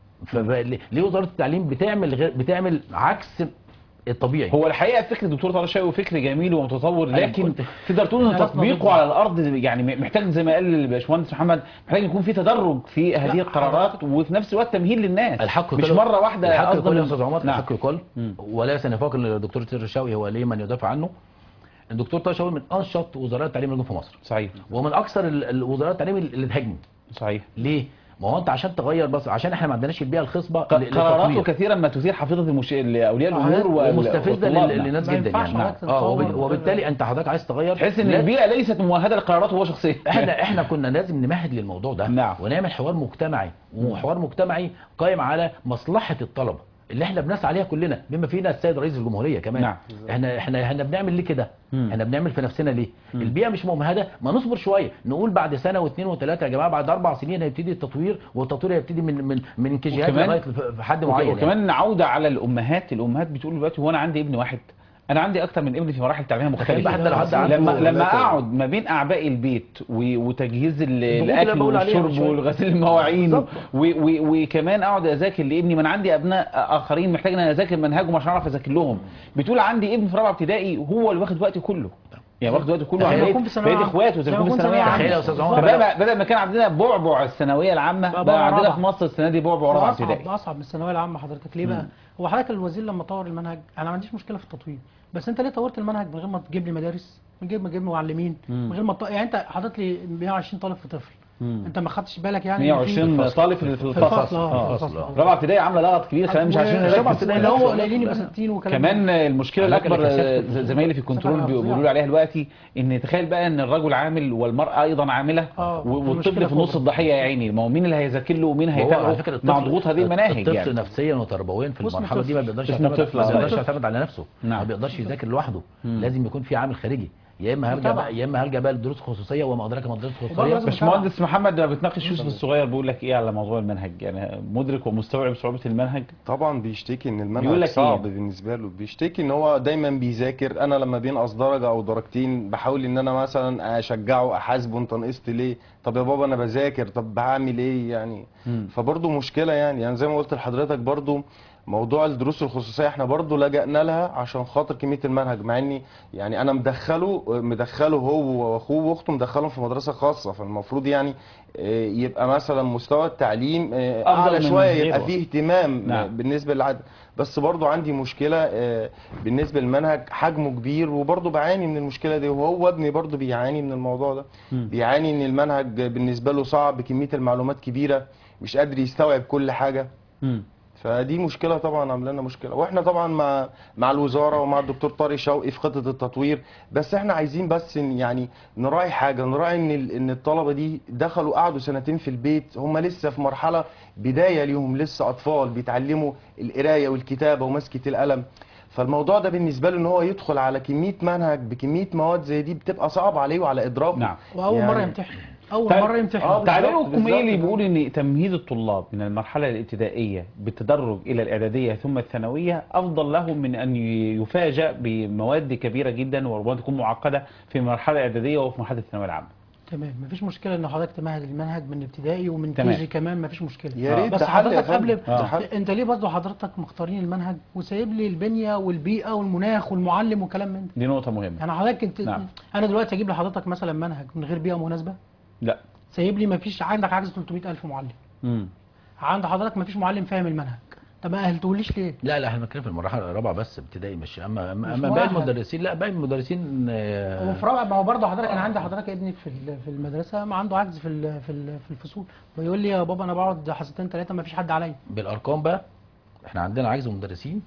فليه ليه وزاره التعليم بتعمل غير بتعمل عكس الطبيعي هو الحقيقه فكر الدكتور طارق شوقي فكر جميل ومتطور أنا لكن كنت- تقدر تقول ان أنا لسنا تطبيقه ضده. على الارض يعني محتاج زي ما قال الباشمهندس محمد محتاج يكون في تدرج في هذه لا، القرارات وفي نفس الوقت تمهيد للناس الحق مش يقال- مره واحده الحق قصداً يقال يا من- استاذ عمر نعم. الحق يقال مم. ولا سنفاق الدكتور طارق شوقي هو ليه من يدافع عنه الدكتور طارق شوقي من انشط وزراء التعليم اللي جم في مصر صحيح ومن اكثر ال- الوزراء التعليم اللي اتهاجموا صحيح ليه؟ ما هو انت عشان تغير بس عشان احنا ما عندناش البيئه الخصبه ق- ل- قراراته للتطوير. كثيرا ما تثير حفيظه المش... لاولياء صحيح. الامور وال- ومستفزه والطلاب. لل- نعم. للناس ما جدا ينفعش يعني حضرتك اه وب- تتصور. وبالتالي انت حضرتك عايز تغير تحس ان لا- البيئه ليست مؤهله لقراراته هو شخصيا احنا احنا كنا لازم نمهد للموضوع ده نعم. ونعمل حوار مجتمعي وحوار مجتمعي قائم على مصلحه الطلبه اللي احنا بنسعى عليها كلنا بما فينا السيد رئيس الجمهوريه كمان نعم. احنا احنا احنا بنعمل ليه كده مم. احنا بنعمل في نفسنا ليه البيئه مش ممهده ما نصبر شويه نقول بعد سنه واثنين وثلاثه يا جماعه بعد اربع سنين هيبتدي التطوير والتطوير هيبتدي من من من كيجيهات وكمان- لغايه في حد وك- معين وكمان نعودة على الامهات الامهات بتقول دلوقتي هو انا عندي ابن واحد انا عندي اكتر من ابن في مراحل تعليميه تخيل مختلفه بقى حتى لو حد عنده لما لما ثلاثة. اقعد ما بين اعباء البيت و- وتجهيز ال- الضغوط اللي الاكل بقول عليها من والشرب شوية. وغسيل المواعين و- بالظبط. و- وكمان اقعد اذاكر لابني ما انا عندي ابناء اخرين محتاج ان انا اذاكر منهجهم عشان اعرف اذاكر لهم بتقول عندي ابن في رابعه ابتدائي هو اللي واخد وقتي كله يعني واخد وقتي كله زي ما على يكون في ثانوية بقيت عامة. اخوات وزي زي ما ما يكون يكون ثانويه ثانوية عامه تخيل يا أستاذ عمر. فبدل بدل ما كان عندنا بعبع الثانويه العامه بقى بقى عندنا رابعة. في مصر السنه دي بعبع رابعه ده ابتدائي اصعب ده اصعب من الثانويه العامه حضرتك ليه بقى؟ هو حضرتك الوزير لما طور المنهج انا ما عنديش مشكله في التطوير بس انت ليه طورت المنهج من غير ما تجيب لي مدارس من غير ما تجيب لي معلمين من غير ما تط... يعني انت حاطط لي 120 طالب في طفل انت ما خدتش بالك يعني إن في- 120 طالب في في الفصل الفصل اه آه. في الفصل آه. رابعه ابتدائي عامله لغط كبير خلينا مش عارفين و- نركز اللي هو قليلين يبقى 60 وكلام كمان من ده. المشكله على فكرة الاكبر اكتشفت ز- زمايلي في الكنترول سفر بيقولوا فظيع. لي عليها دلوقتي ان تخيل بقى ان الرجل عامل والمراه ايضا عامله آه، و- والطفل المشكلة في نص كبرى. الضحيه يا عيني ما هو مين اللي هيذاكر له ومين هو على هيتابعه فكره مع الطفل- ضغوط هذه المناهج الطفل يعني نفسيا وتربويا في اسمه المرحله دي ما طفل. بيقدرش اسمه يعتمد طفل، ما آه. بيقدرش يعتمد على نفسه نعم. ما بيقدرش يذاكر لوحده لازم يكون في عامل خارجي يا اما هلجا طبعا. بقى يا اما هلجا بقى لدروس خصوصيه وما ادراك ما الدروس وبرضه الخصوصيه لازم باشمهندس محمد لما بتناقش يوسف الصغير بيقول لك ايه على موضوع المنهج يعني مدرك ومستوعب صعوبه المنهج طبعا بيشتكي ان بيقول المنهج لك صعب إيه؟ بالنسبه له بيشتكي ان هو دايما بيذاكر انا لما بينقص درجه او درجتين بحاول ان انا مثلا اشجعه احاسبه انت نقصت ليه طب يا بابا انا بذاكر طب بعمل ايه يعني مم. فبرضه مشكله يعني يعني زي ما قلت لحضرتك برضه موضوع الدروس الخصوصيه احنا برضه لجأنا لها عشان خاطر كميه المنهج مع اني يعني انا مدخله مدخله هو واخوه واخته مدخلهم في مدرسه خاصه فالمفروض يعني آه، يبقى مثلا مستوى التعليم آه، أفضل اعلى من شويه غيره. يبقى فيه اهتمام نعم. بالنسبه للعدد بس برضو عندي مشكله آه، بالنسبه للمنهج حجمه كبير وبرضو بعاني من المشكله دي وهو ابني برضو بيعاني من الموضوع ده مم. بيعاني ان المنهج بالنسبه له صعب كميه المعلومات كبيره مش قادر يستوعب كل حاجه مم. فدي مشكله طبعا عامله لنا مشكله واحنا طبعا مع مع الوزاره ومع الدكتور طارق شوقي في خطه التطوير بس احنا عايزين بس إن- يعني نراعي حاجه نراعي ان ال- ان الطلبه دي دخلوا قعدوا سنتين في البيت هم لسه في مرحله بدايه ليهم لسه اطفال بيتعلموا القرايه والكتابه ومسكه القلم فالموضوع ده بالنسبه له ان هو يدخل على كميه منهج بكميه مواد زي دي بتبقى صعبه عليه وعلى ادراكه نعم واول يعني- مره يمتحن اول طيب. مره يمتحن آه، تعليقكم بالظبط، ايه اللي بالظبط. بيقول ان تمهيد الطلاب من المرحله الابتدائيه بالتدرج الى الاعداديه ثم الثانويه افضل لهم من ان يفاجأ بمواد كبيره جدا وربما تكون معقده في المرحله الاعداديه وفي مرحله الثانويه العامه تمام مفيش مشكله ان حضرتك تمهد المنهج من ابتدائي ومن تمام. كيجي كمان مفيش مشكله يا ريت بس ده حل يا حضرتك قبل فندم، ده حل. انت ليه برضه حضرتك مختارين المنهج وسايب لي البنيه والبيئه والمناخ والمعلم وكلام من ده دي نقطه مهمه يعني حضرتك انت نعم. انا دلوقتي اجيب لحضرتك مثلا منهج من غير بيئه مناسبه لا سايب لي مفيش عندك عجز 300000 معلم مم. عند حضرتك مفيش معلم فاهم المنهج طب ما اهلتهوليش ليه لا لا احنا بنتكلم في المرحله الرابعه بس ابتدائي مش اما اما, مش أما باقي مؤهل. المدرسين لا باقي المدرسين آه، هو في رابعه ما هو برضه حضرتك انا عندي حضرتك ابني في ال- في المدرسه ما عنده عجز في ال- في ال- في الفصول ويقول لي يا بابا انا بقعد حصتين ثلاثه ما فيش حد عليا بالارقام بقى احنا عندنا عجز مدرسين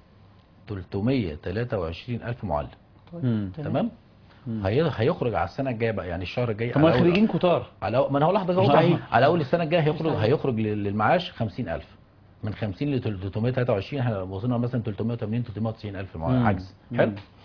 323 الف معلم مم. تمام هي- هيخرج على السنه الجايه بقى يعني الشهر الجاي هم على أول- خريجين كتار على أول- ما انا هقول لحضرتك مش اهو عيب. على اول السنه الجايه هيخرج عيب. هيخرج لل- للمعاش 50000 من 50 ل 323 احنا وصلنا مثلا 380 390 الف مم. مع- عجز حلو مم.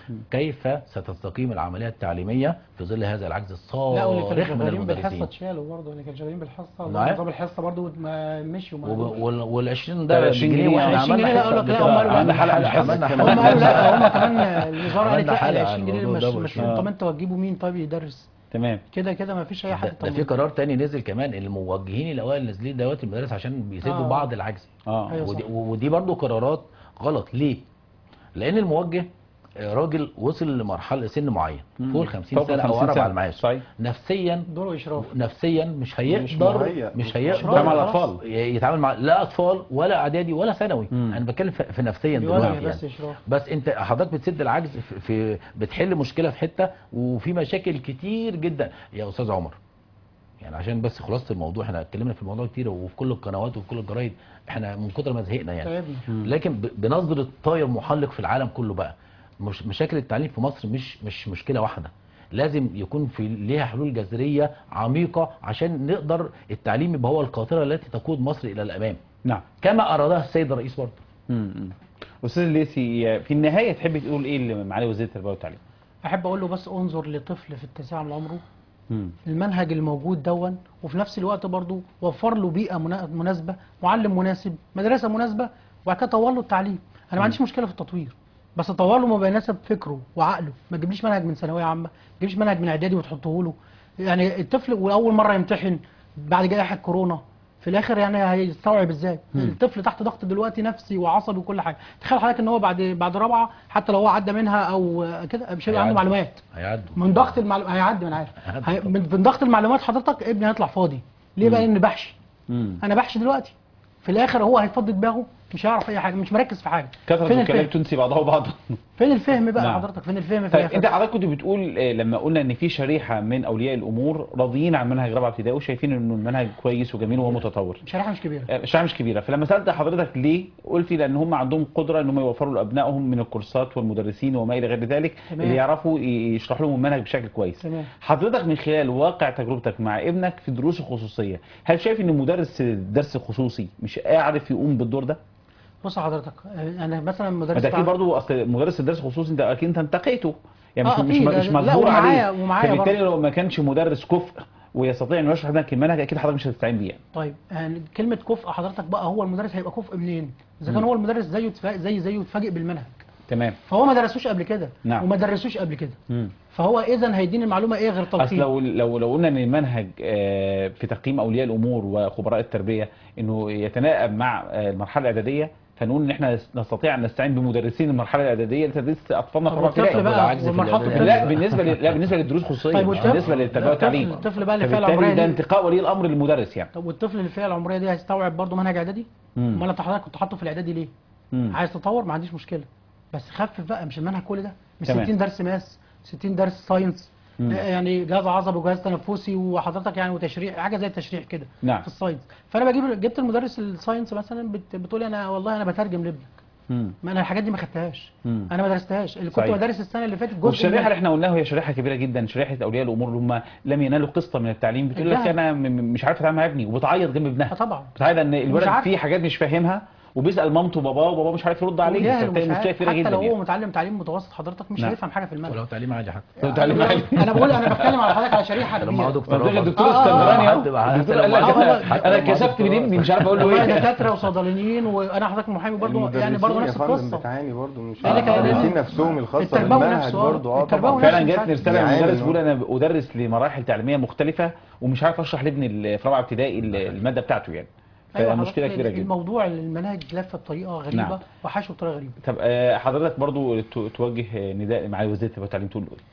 كيف ستستقيم العمليه التعليميه في ظل هذا العجز لا واللي كانوا الصارخ من شغالين بالحصه المدرسين اتشالوا برضه اللي كانوا شغالين بالحصه معايا؟ نظام الحصه برضه ما مشوا ما وال 20 طب ده 20 جنيه جنيه واحنا 20 جنيه عملنا لا، حصه أقول لك قبل لا، كده. هم قالوا لا، عملنا عملنا حلقه هم قالوا لا هم كمان الوزاره قالت عملنا لا ال حلقة 20 عن جنيه الموضوع مش ده مش وشوف. طب انتوا هتجيبوا مين طيب يدرس تمام كده كده ما فيش اي حد ده, ده في طب قرار تاني نزل كمان الموجهين الاوائل نازلين دلوقتي المدارس عشان بيسدوا آه. بعض العجز اه أيوة. ودي, صح. ودي برضو قرارات غلط ليه لان الموجه آه، راجل وصل لمرحله سن معين فوق ال 50 فوق ال سنه او 50 قرب سنة. على المعاش صحيح. نفسيا دوره اشراف نفسيا مش مش هيقدر مهيأ. مش إشراف. هيقدر مع خلاص. الاطفال ي- يتعامل مع لا اطفال ولا اعدادي ولا ثانوي مم. انا بتكلم في في نفسيا بيواجه دلوقتي بس يعني. اشراف بس انت حضرتك بتسد العجز في, في بتحل مشكله في حته وفي مشاكل كتير جدا يا استاذ عمر يعني عشان بس خلاصه الموضوع احنا اتكلمنا في الموضوع كتير وفي كل القنوات وفي كل الجرايد احنا من كتر ما زهقنا يعني تعبنا لكن ب- بنظره طاير محلق في العالم كله بقى مش مشاكل التعليم في مصر مش مش مشكله واحده لازم يكون في ليها حلول جذريه عميقه عشان نقدر التعليم يبقى هو القاطره التي تقود مصر الى الامام نعم كما ارادها السيد الرئيس برضه مم. استاذ الليثي في النهايه تحب تقول ايه اللي معالي وزير التربيه والتعليم احب اقول له بس انظر لطفل في التاسعه من عمره مم. المنهج الموجود دون وفي نفس الوقت برضه وفر له بيئه منا- مناسبه معلم مناسب مدرسه مناسبه وبعد كده طور له التعليم انا ما عنديش مشكله في التطوير بس طور له ما بيناسب فكره وعقله ما تجيبليش منهج من ثانويه عامه ما تجيبليش منهج من اعدادي وتحطه له يعني الطفل واول مره يمتحن بعد جائحه كورونا في الاخر يعني هيستوعب ازاي الطفل تحت ضغط دلوقتي نفسي وعصبي وكل حاجه تخيل حضرتك ان هو بعد بعد رابعه حتى لو هو عدى منها او كده مش هيبقى عنده هيعدي. معلومات هيعدوا من ضغط المعلومات هيعدي من عارف هيعدي هي... طبعا. من من ضغط المعلومات حضرتك ابني هيطلع فاضي ليه بقى لان بحشي مم. انا بحشي دلوقتي في الاخر هو هيفضي دماغه مش هيعرف اي حاجه مش مركز في حاجه كثره فين الكلام الفهم تنسي بعضها بعضا فين الفهم بقى نعم. حضرتك فين الفهم في طيب الاخر انت حضرتك كنت بتقول آه، لما قلنا ان في شريحه من اولياء الامور راضيين عن منهج رابعه ابتدائي وشايفين انه المنهج كويس وجميل ومتطور شريحه مش كبيره آه، الشريحه مش كبيره فلما سالت حضرتك ليه قلت لي لان هم عندهم قدره ان هم يوفروا لابنائهم من الكورسات والمدرسين وما الى غير ذلك تمام. اللي يعرفوا ي- يشرحوا لهم المنهج بشكل كويس تمام. حضرتك من خلال واقع تجربتك مع ابنك في دروس الخصوصيه هل شايف ان مدرس الدرس الخصوصي مش عارف يقوم بالدور ده بص حضرتك آه، انا مثلا ما مدرس ده اكيد بتاع- برضه اصل مدرس الدرس الخصوصي انت اكيد انت انتقيته يعني مش آه، مش أكيد. مش لا، مصبور ومعايا- عليه ومعايا فبالتالي برضه. لو ما كانش مدرس كفء ويستطيع انه يشرح لك المنهج اكيد حضرتك مش هتستعين بيه يعني. طيب يعني كلمه كفء حضرتك بقى هو المدرس هيبقى كفء منين اذا كان هو المدرس زيه تفا- زي زيه يتفاجئ بالمنهج تمام فهو ما درسوش قبل كده نعم. وما درسوش قبل كده مم. فهو اذا هيديني المعلومه ايه غير اصل تلقين لو لو لو قلنا ان المنهج آه، في تقييم اولياء الامور وخبراء التربيه انه يتناسب مع آه، المرحله الاعداديه فنقول ان احنا نستطيع ان نستعين بمدرسين المرحله الاعداديه لتدريس اطفالنا في طب رابعه والطفل ابتدائي بقى والعجز في ومرحله الإعدادي. الطفل لا بالنسبه ل... لا بالنسبه للدروس الخصوصيه طيب مش والطفل- بالنسبه للتربيه لا، والتعليم الطفل- الطفل بقى اللي فيها فبالتالي العمرية ده دي- انتقاء ولي الامر للمدرس يعني طب والطفل اللي فيها العمريه دي هيستوعب برضه منهج اعدادي مم. امال انت حضرتك كنت حاطه في الاعدادي ليه مم. عايز تطور ما عنديش مشكله بس خفف بقى مش المنهج كل ده مش تمام. 60 درس ماس 60 درس ساينس مم. آه، يعني جهاز عصبي وجهاز تنفسي وحضرتك يعني وتشريح حاجه زي التشريح كده نعم. في الساينس فانا بجيب جبت المدرس الساينس مثلا بت... بتقول لي انا والله انا بترجم لابنك مم. ما انا الحاجات دي ما خدتهاش مم. انا ما درستهاش اللي كنت صحيح. بدرس السنه اللي فاتت جزء والشريحه من- اللي احنا قلناها هي شريحه كبيره جدا شريحه اولياء الامور اللي هم لم ينالوا قسطه من التعليم بتقول لك الجهل. انا م- م- مش عارف اتعامل مع ابني وبتعيط جنب ابنها آه طبعا بتعيط ان الولد عارف. فيه حاجات مش فاهمها وبيسال مامته وباباه وباباه مش عارف يرد عليه وجاهل فبالتالي ومش مشكله عارف. كبيره حتى جدا لو هو يعني متعلم تعليم متوسط حضرتك مش نعم. هيفهم حاجه في المنهج ولو تعليم عادي حتى لو تعليم انا عالي. بقول انا بقول انا بتكلم على حضرتك على شريحه لما هو كبيره دكتور الراجل رابط. الدكتور آه، آه، اسكندراني حد اهو بقى- الدكتور حتى قال لو لك معاه- انا حتى انا لو معاه كسبت من دكتوراه. ابني مش عارف اقول له والله ايه دكاتره وصيدليين وانا حضرتك محامي برضه يعني برضه نفس المدرسين يا القصه فندم بتعاني برضه مش يعني كان- المدرسين نفسهم الخاصه التربوي بالمنهج نفسه، آه. برضه اه التربوي طبعا نفسه. فعلا مش جاتني عارف. رساله من بيعاني مدرس إنه- بيقول انا ادرس لمراحل تعليميه مختلفه ومش عارف اشرح لابني ال- في رابعه ابتدائي ال- الماده بتاعته يعني أيوة فمشكله حضرتك كبيره جدا الموضوع المناهج لفه بطريقه غريبه نعم. وحشو بطريقه غريبه طب آه، حضرتك برضو ت- توجه نداء مع وزير التربيه والتعليم تقول له ايه؟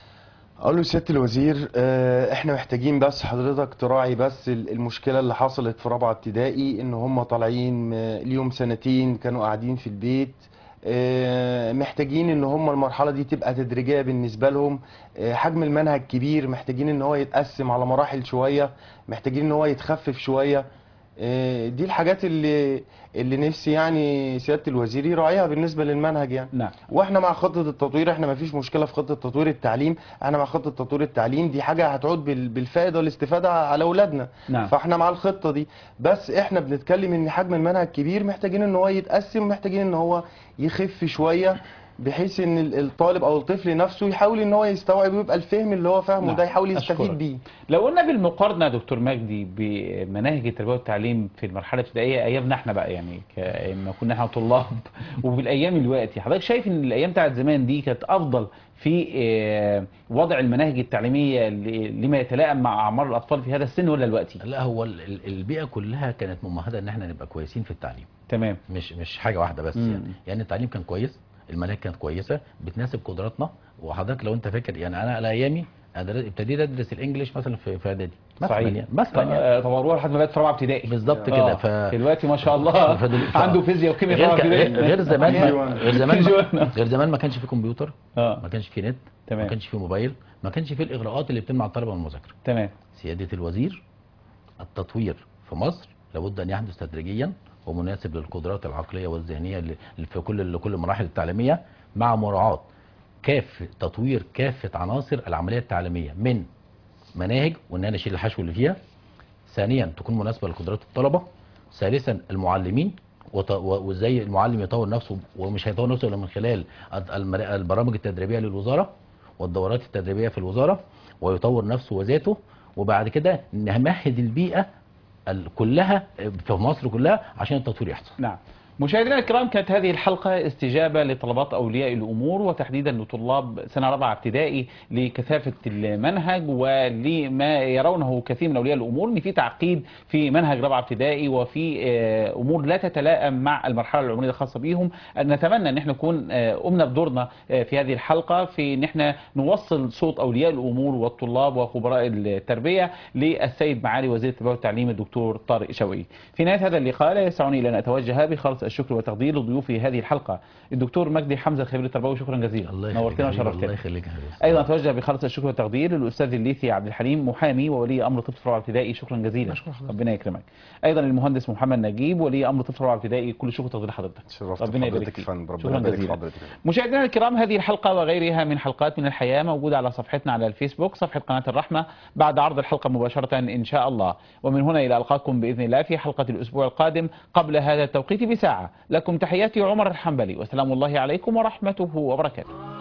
اقول له سياده الوزير آه، احنا محتاجين بس حضرتك تراعي بس ال- المشكله اللي حصلت في رابعه ابتدائي ان هم طالعين آه، ليهم سنتين كانوا قاعدين في البيت آه، محتاجين ان هم المرحله دي تبقى تدريجيه بالنسبه لهم آه، حجم المنهج كبير محتاجين ان هو يتقسم على مراحل شويه محتاجين ان هو يتخفف شويه آه، دي الحاجات اللي اللي نفسي يعني سياده الوزير يراعيها بالنسبه للمنهج يعني نعم واحنا مع خطه التطوير احنا ما فيش مشكله في خطه تطوير التعليم احنا مع خطه تطوير التعليم دي حاجه هتعود بال- بالفائده والاستفاده على اولادنا نعم. فاحنا مع الخطه دي بس احنا بنتكلم ان حجم المنهج كبير محتاجين ان هو يتقسم محتاجين ان هو يخف شويه بحيث ان ال- الطالب او الطفل نفسه يحاول ان هو يستوعب ويبقى الفهم اللي هو فاهمه نعم. ده يحاول أشكرك. يستفيد بيه لو قلنا بالمقارنه يا دكتور مجدي بمناهج التربيه والتعليم في المرحله الابتدائيه ايامنا احنا بقى يعني ك- لما كنا احنا طلاب وبالايام دلوقتي حضرتك شايف ان الايام بتاعت زمان دي كانت افضل في آه، وضع المناهج التعليميه ل- لما يتلائم مع اعمار الاطفال في هذا السن ولا دلوقتي لا هو ال- ال- البيئه كلها كانت ممهده ان احنا نبقى كويسين في التعليم تمام مش مش حاجه واحده بس مم. يعني يعني التعليم كان كويس المناهج كانت كويسه بتناسب قدراتنا وحضرتك لو انت فاكر يعني انا على ايامي أنا در- ابتديت ادرس الانجليش مثلا في في اعدادي مثلا صحيح يعني مثلا يعني آه، طوروها لحد ما بقت في رابعه ابتدائي بالظبط آه، كده ف دلوقتي ما شاء الله فدل- ف- عنده فيزياء وكيمياء في غير رابعه ك- غير ابتدائي غير زمان ما- غير زمان ما- جوانا. غير زمان ما كانش في كمبيوتر اه ما كانش في نت تمام. ما كانش في موبايل ما كانش في الاغراءات اللي بتمنع الطلبه من المذاكره تمام سيادة الوزير التطوير في مصر لابد أن يحدث تدريجيا ومناسب للقدرات العقلية والذهنية اللي اللي في كل لكل المراحل التعليمية مع مراعاة كافة تطوير كافة عناصر العملية التعليمية من مناهج وان انا اشيل الحشو اللي فيها ثانيا تكون مناسبة لقدرات الطلبة ثالثا المعلمين وط- و- وازاي المعلم يطور نفسه ومش هيطور نفسه الا من خلال الد- المر- البرامج التدريبيه للوزاره والدورات التدريبيه في الوزاره ويطور نفسه وذاته وبعد كده نمهد البيئه ال- كلها في مصر كلها عشان التطوير يحصل نعم مشاهدينا الكرام كانت هذه الحلقة استجابة لطلبات أولياء الأمور وتحديدا لطلاب سنة رابعة ابتدائي لكثافة المنهج ولما يرونه كثير من أولياء الأمور أن في تعقيد في منهج رابعة ابتدائي وفي آه، أمور لا تتلائم مع المرحلة العمرية الخاصة بيهم أن نتمنى أن احنا نكون آه، قمنا بدورنا آه، في هذه الحلقة في أن احنا نوصل صوت أولياء الأمور والطلاب وخبراء التربية للسيد معالي وزير التربية والتعليم الدكتور طارق شوقي في نهاية هذا اللقاء لا يسعني إلا أن أتوجه بخالص الشكر والتقدير لضيوفي هذه الحلقة الدكتور مجدي حمزة خبير التربوي شكرا جزيلا الله يخليك نورتنا يا حبيبي، وشرفتنا الله يخليك يا حبيبي. ايضا اتوجه بخالص الشكر والتقدير للاستاذ الليثي عبد الحليم محامي وولي امر طفل رابعه ابتدائي شكرا جزيلا أشكر حضرتك. ربنا يكرمك ايضا المهندس محمد نجيب ولي امر طفل رابعه ابتدائي كل شكر وتقدير لحضرتك شرفت ربنا يبارك بحضرتك فيك يا فندم ربنا شكرا يبارك في جزيلا حضرتك مشاهدينا الكرام هذه الحلقة وغيرها من حلقات من الحياة موجودة على صفحتنا على الفيسبوك صفحة قناة الرحمة بعد عرض الحلقة مباشرة إن شاء الله ومن هنا إلى ألقاكم بإذن الله في حلقة الأسبوع القادم قبل هذا التوقيت بساعة لكم تحياتي عمر الحنبلي وسلام الله عليكم ورحمته وبركاته